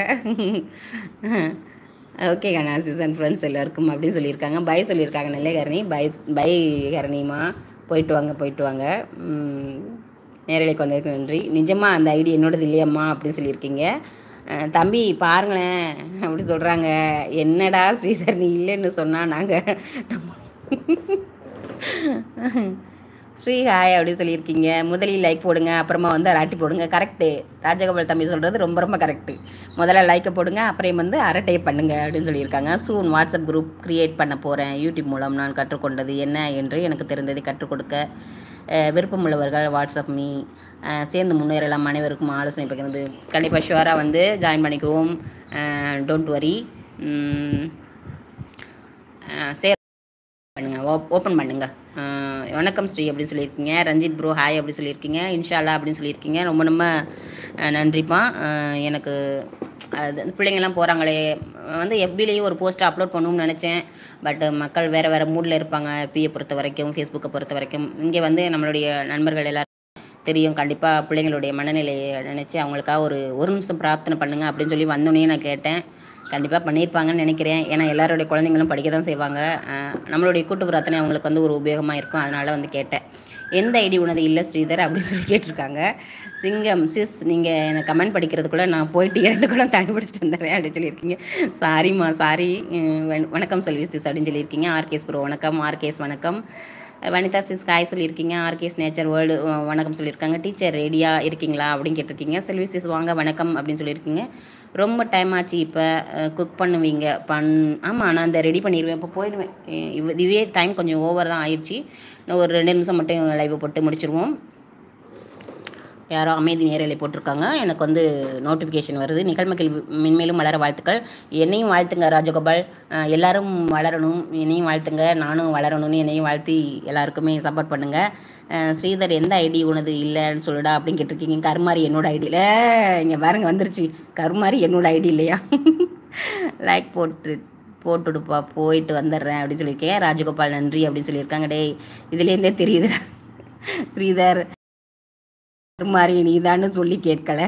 ஓகே கணாசிஸ் அண்ட் ஃப்ரெண்ட்ஸ் எல்லாருக்கும் அப்படின்னு சொல்லியிருக்காங்க பை சொல்லியிருக்காங்க நெல்லைகரணி பை பை கரணிமா போயிட்டு வாங்க போயிட்டு வாங்க உம், நேரலைக்கு வந்ததுக்கு நன்றி நிஜமாக அந்த ஐடி என்னோடது இல்லையம்மா அப்படின்னு சொல்லியிருக்கீங்க அஹ், தம்பி பாருங்களேன் அப்படி சொல்கிறாங்க என்னடா ஸ்ரீதர் நீ இல்லைன்னு சொன்னால் நாங்கள் ஸ்ரீ ஹாய் அப்படி சொல்லியிருக்கீங்க முதலில் லைக் போடுங்க அப்புறமா வந்து அரட்டி போடுங்க கரெக்டு ராஜகோபால் தம்பி சொல்கிறது ரொம்ப ரொம்ப கரெக்டு முதல்ல லைக்கை போடுங்க அப்புறம் வந்து அரட்டை பண்ணுங்க அப்படின்னு சொல்லியிருக்காங்க சூன் வாட்ஸ்அப் குரூப் க்ரியேட் பண்ண போகிறேன் யூடியூப் மூலம் நான் கற்றுக்கொண்டது என்ன என்று எனக்கு தெரிந்ததை கற்றுக் கொடுக்க அஹ், விருப்பமுள்ளவர்கள் வாட்ஸ்அப் மீ அஹ், சேர்ந்து முன்னேறலாம் அனைவருக்கும் ஆலோசனை பகிர்ந்து கண்டிப்பாக ஷுவராக வந்து ஜாயின் பண்ணிக்குவோம் டோன்ட் வரி சே பண்ணுங்க ஓப்பன் பண்ணுங்க அஹ் வணக்கம் ஸ்ரீ அப்படின்னு சொல்லியிருக்கீங்க ரஞ்சித் ப்ரோ ஹாய் அப்படி சொல்லியிருக்கீங்க இன்ஷால்லா அப்படின்னு சொல்லியிருக்கீங்க ரொம்ப ரொம்ப அஹ் நன்றிப்பா அஹ் எனக்கு அது அந்த பிள்ளைங்கள்லாம் போகிறாங்களே வந்து எஃபிலேயே ஒரு போஸ்ட்டை அப்லோட் பண்ணணும்னு நினச்சேன் பட் மக்கள் வேறு வேறு மூடில் இருப்பாங்க பிஏ பொறுத்த வரைக்கும் ஃபேஸ்புக்கை பொறுத்த வரைக்கும் இங்கே வந்து நம்மளுடைய நண்பர்கள் எல்லாரும் தெரியும் கண்டிப்பாக பிள்ளைங்களுடைய மனநிலையை நினச்சி அவங்களுக்காக ஒரு ஒரு நிமிஷம் பிரார்த்தனை பண்ணுங்க அப்படின்னு சொல்லி வந்தோடனே நான் கேட்டேன் கண்டிப்பாக பண்ணியிருப்பாங்கன்னு நினைக்கிறேன் ஏன்னா எல்லாருடைய குழந்தைங்களும் படிக்க தான் செய்வாங்க அஹ் நம்மளுடைய கூட்டு பிரார்த்தனை அவங்களுக்கு வந்து ஒரு உபயோகமாக இருக்கும் அதனால் வந்து கேட்டேன் எந்த ஐடி உனது இல்லை ஸ்ரீதர் அப்படின்னு சொல்லி கேட்டிருக்காங்க சிங்கம் சிஸ் நீங்கள் எனக்கு கமெண்ட் படிக்கிறதுக்குள்ளே நான் போயிட்டு இரண்டு குளம் தண்ணி பிடிச்சிட்டு வந்துடுறேன் அப்படின்னு சொல்லியிருக்கீங்க சாரிம்மா சாரி வணக்கம் செல்வி சிஸ் அப்படின்னு சொல்லியிருக்கீங்க ஆர்கேஸ் ப்ரோ வணக்கம் ஆர்கேஸ் வணக்கம் வனிதா சிஸ் காய் சொல்லியிருக்கீங்க ஆர்கேஸ் நேச்சர் வேர்ல்டு வணக்கம் சொல்லியிருக்காங்க டீச்சர் ரெடியாக இருக்கீங்களா அப்படின்னு கேட்டிருக்கீங்க செல்வி சிஸ் வாங்க வணக்கம் அப்படின்னு சொல்லியிருக்கீங்க ரொம்ப டைம் ஆச்சு இப்போ குக் பண்ணுவீங்க பண் ஆமாம் நான் அந்த ரெடி பண்ணிடுவேன் இப்போ போயிடுவேன் அஹ் இவ- இதே டைம் கொஞ்சம் ஓவர் தான் ஆயிடுச்சு இன்னும் ஒரு ரெண்டு நிமிஷம் மட்டும் லைவ் போட்டு முடிச்சிருவோம் யாரோ அமைதி நேரலை போட்டிருக்காங்க எனக்கு வந்து நோட்டிஃபிகேஷன் வருது நிகழ்மக்கள் மென்மேலும் வளர வாழ்த்துக்கள் என்னையும் வாழ்த்துங்க ராஜகோபால் அஹ் எல்லாரும் வளரணும் என்னையும் வாழ்த்துங்க நானும் வளரணும்னு என்னையும் வாழ்த்தி எல்லாருக்குமே சப்போர்ட் பண்ணுங்கள் ஸ்ரீதர் எந்த ஐடி உனது இல்லைன்னு சொல்லுடா அப்படின்னு கேட்டிருக்கீங்க கருமாரி என்னோட ஐடியில் இங்கே பாருங்க வந்துருச்சு கருமாரி என்னோட ஐடி இல்லையா லைக் போட்டு போட்டுடுப்பா போயிட்டு வந்துடுறேன் அப்படின்னு சொல்லியிருக்கேன் ராஜகோபால் நன்றி அப்படின்னு சொல்லியிருக்காங்க டேய் இதுலேருந்தே தெரியுதுடா ஸ்ரீதர் மாதிரி நீதான்னு சொல்லி கேட்கல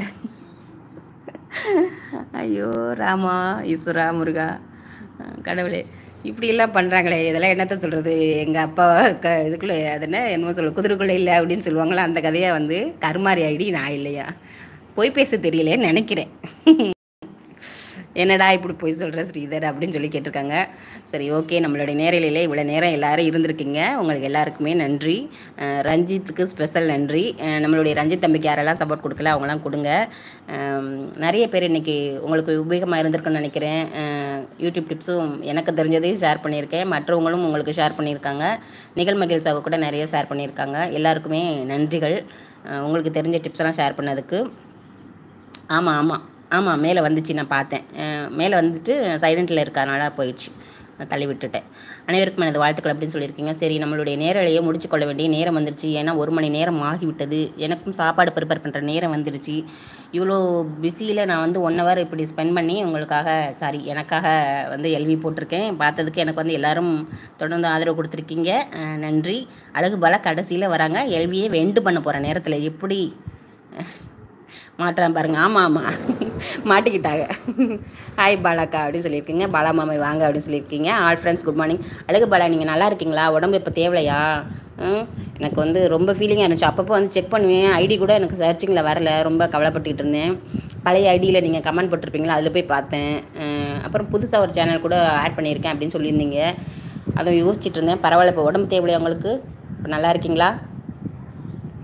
ஐயோ ராமா ஈஸ்வரா முருகா அஹ் கடவுளே இப்படியெல்லாம் பண்ணுறாங்களே இதெல்லாம் என்னத்த சொல்கிறது எங்கள் அப்பா க இதுக்குள்ளே அது என்ன என்னமோ சொல்ல குதிரைக்குள்ளே இல்லை அப்படின்னு சொல்லுவாங்களா அந்த கதையை வந்து கருமாரி ஐடி நான் இல்லையா பொய் பேச தெரியலேன்னு நினைக்கிறேன் என்னடா இப்படி போய் சொல்கிற ஸ்ரீதர் அப்படின்னு சொல்லி கேட்டிருக்காங்க சரி ஓகே நம்மளுடைய நேரலையில் இவ்வளோ நேரம் எல்லாரும் இருந்திருக்கீங்க உங்களுக்கு எல்லாருக்குமே நன்றி அஹ் ரஞ்சித்துக்கு ஸ்பெஷல் நன்றி அஹ் நம்மளுடைய ரஞ்சித் தம்பிக்கு யாரெல்லாம் சப்போர்ட் கொடுக்கல அவங்களாம் கொடுங்க அஹ் நிறைய பேர் இன்றைக்கி உங்களுக்கு உபயோகமாக இருந்திருக்குன்னு நினைக்கிறேன் அஹ் யூடியூப் டிப்ஸும் எனக்கு தெரிஞ்சதையும் ஷேர் பண்ணியிருக்கேன் மற்றவங்களும் உங்களுக்கு ஷேர் பண்ணியிருக்காங்க நிகழ்மகிழ் சாவு கூட நிறைய ஷேர் பண்ணியிருக்காங்க எல்லாருக்குமே நன்றிகள் அஹ் உங்களுக்கு தெரிஞ்ச டிப்ஸ்லாம் ஷேர் பண்ணதுக்கு ஆமாம் ஆமாம் ஆமாம் மேலே வந்துச்சு நான் பார்த்தேன் அஹ் மேலே வந்துட்டு சைலண்ட்டில் இருக்கறனால போயிடுச்சு நான் தள்ளி விட்டுட்டேன் அனைவருக்கும் எனது வாழ்த்துக்கள் அப்படின்னு சொல்லியிருக்கீங்க சரி நம்மளுடைய நேரலையே முடிச்சு கொள்ள வேண்டிய நேரம் வந்துருச்சு ஏன்னா ஒரு மணி நேரம் ஆகிவிட்டது எனக்கும் சாப்பாடு ப்ரிப்பேர் பண்ணுற நேரம் வந்துருச்சு இவ்வளோ பிஸியில் நான் வந்து ஒன் ஹவர் இப்படி ஸ்பெண்ட் பண்ணி உங்களுக்காக சாரி எனக்காக வந்து எல்வி போட்டிருக்கேன் பார்த்ததுக்கு எனக்கு வந்து எல்லாரும் தொடர்ந்து ஆதரவு கொடுத்துருக்கீங்க அஹ் நன்றி அழகு பாலா கடைசியில் வராங்க எல்வியே வெண்டு பண்ண போகிற நேரத்தில் எப்படி மாட்டுறான் பாருங்க ஆமாம் ஆமாம் மாட்டிக்கிட்டாங்க ஹாய் பாலாக்கா அப்படின்னு சொல்லியிருக்கீங்க பாலா மாமை வாங்க அப்படின்னு சொல்லியிருக்கீங்க ஆல் ஃப்ரெண்ட்ஸ் குட் மார்னிங் அழகு பாலா நீங்கள் நல்லா இருக்கீங்களா உடம்பு இப்போ தேவையா ம், எனக்கு வந்து ரொம்ப ஃபீலிங்காக இருந்துச்சு அப்பப்போ வந்து செக் பண்ணுவேன் ஐடி கூட எனக்கு சர்ச்சிங்கில் வரல ரொம்ப கவலைப்பட்டுக்கிட்டு இருந்தேன் பழைய ஐடியில் நீங்கள் கமெண்ட் போட்டிருப்பீங்களா அதில் போய் பார்த்தேன் அஹ், அப்புறம் புதுசாக ஒரு சேனல் கூட ஆட் பண்ணியிருக்கேன் அப்படின்னு சொல்லியிருந்தீங்க அதை யோசிச்சுட்டு இருந்தேன் பரவாயில்ல இப்போ உடம்பு தேவையா உங்களுக்கு இப்போ நல்லா இருக்கீங்களா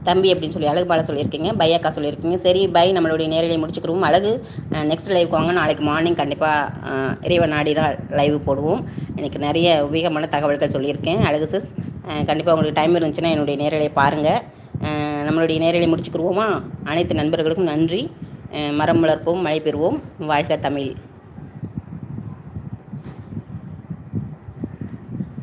தம்பி அப்படின்னு சொல்லி அழகு பால சொல்லியிருக்கீங்க பை அக்கா சொல்லியிருக்கீங்க சரி பை நம்மளுடைய நேரலை முடிச்சுக்கிறோம் அழகு நெக்ஸ்ட் லைவ் வாங்க நாளைக்கு மார்னிங் கண்டிப்பாக இறைவன் நாடினால் லைவ் போடுவோம் எனக்கு நிறைய உபயோகமான தகவல்கள் சொல்லியிருக்கேன் அழகு சிஸ் கண்டிப்பாக உங்களுக்கு டைம் இருந்துச்சுன்னா என்னுடைய நேரலை பாருங்கள் அஹ் நம்மளுடைய நேரலை முடிச்சுக்கிருவோமா அனைத்து நண்பர்களுக்கும் நன்றி அஹ் மரம் வளர்ப்போம் மழை பெறுவோம் வாழ்க தமிழ்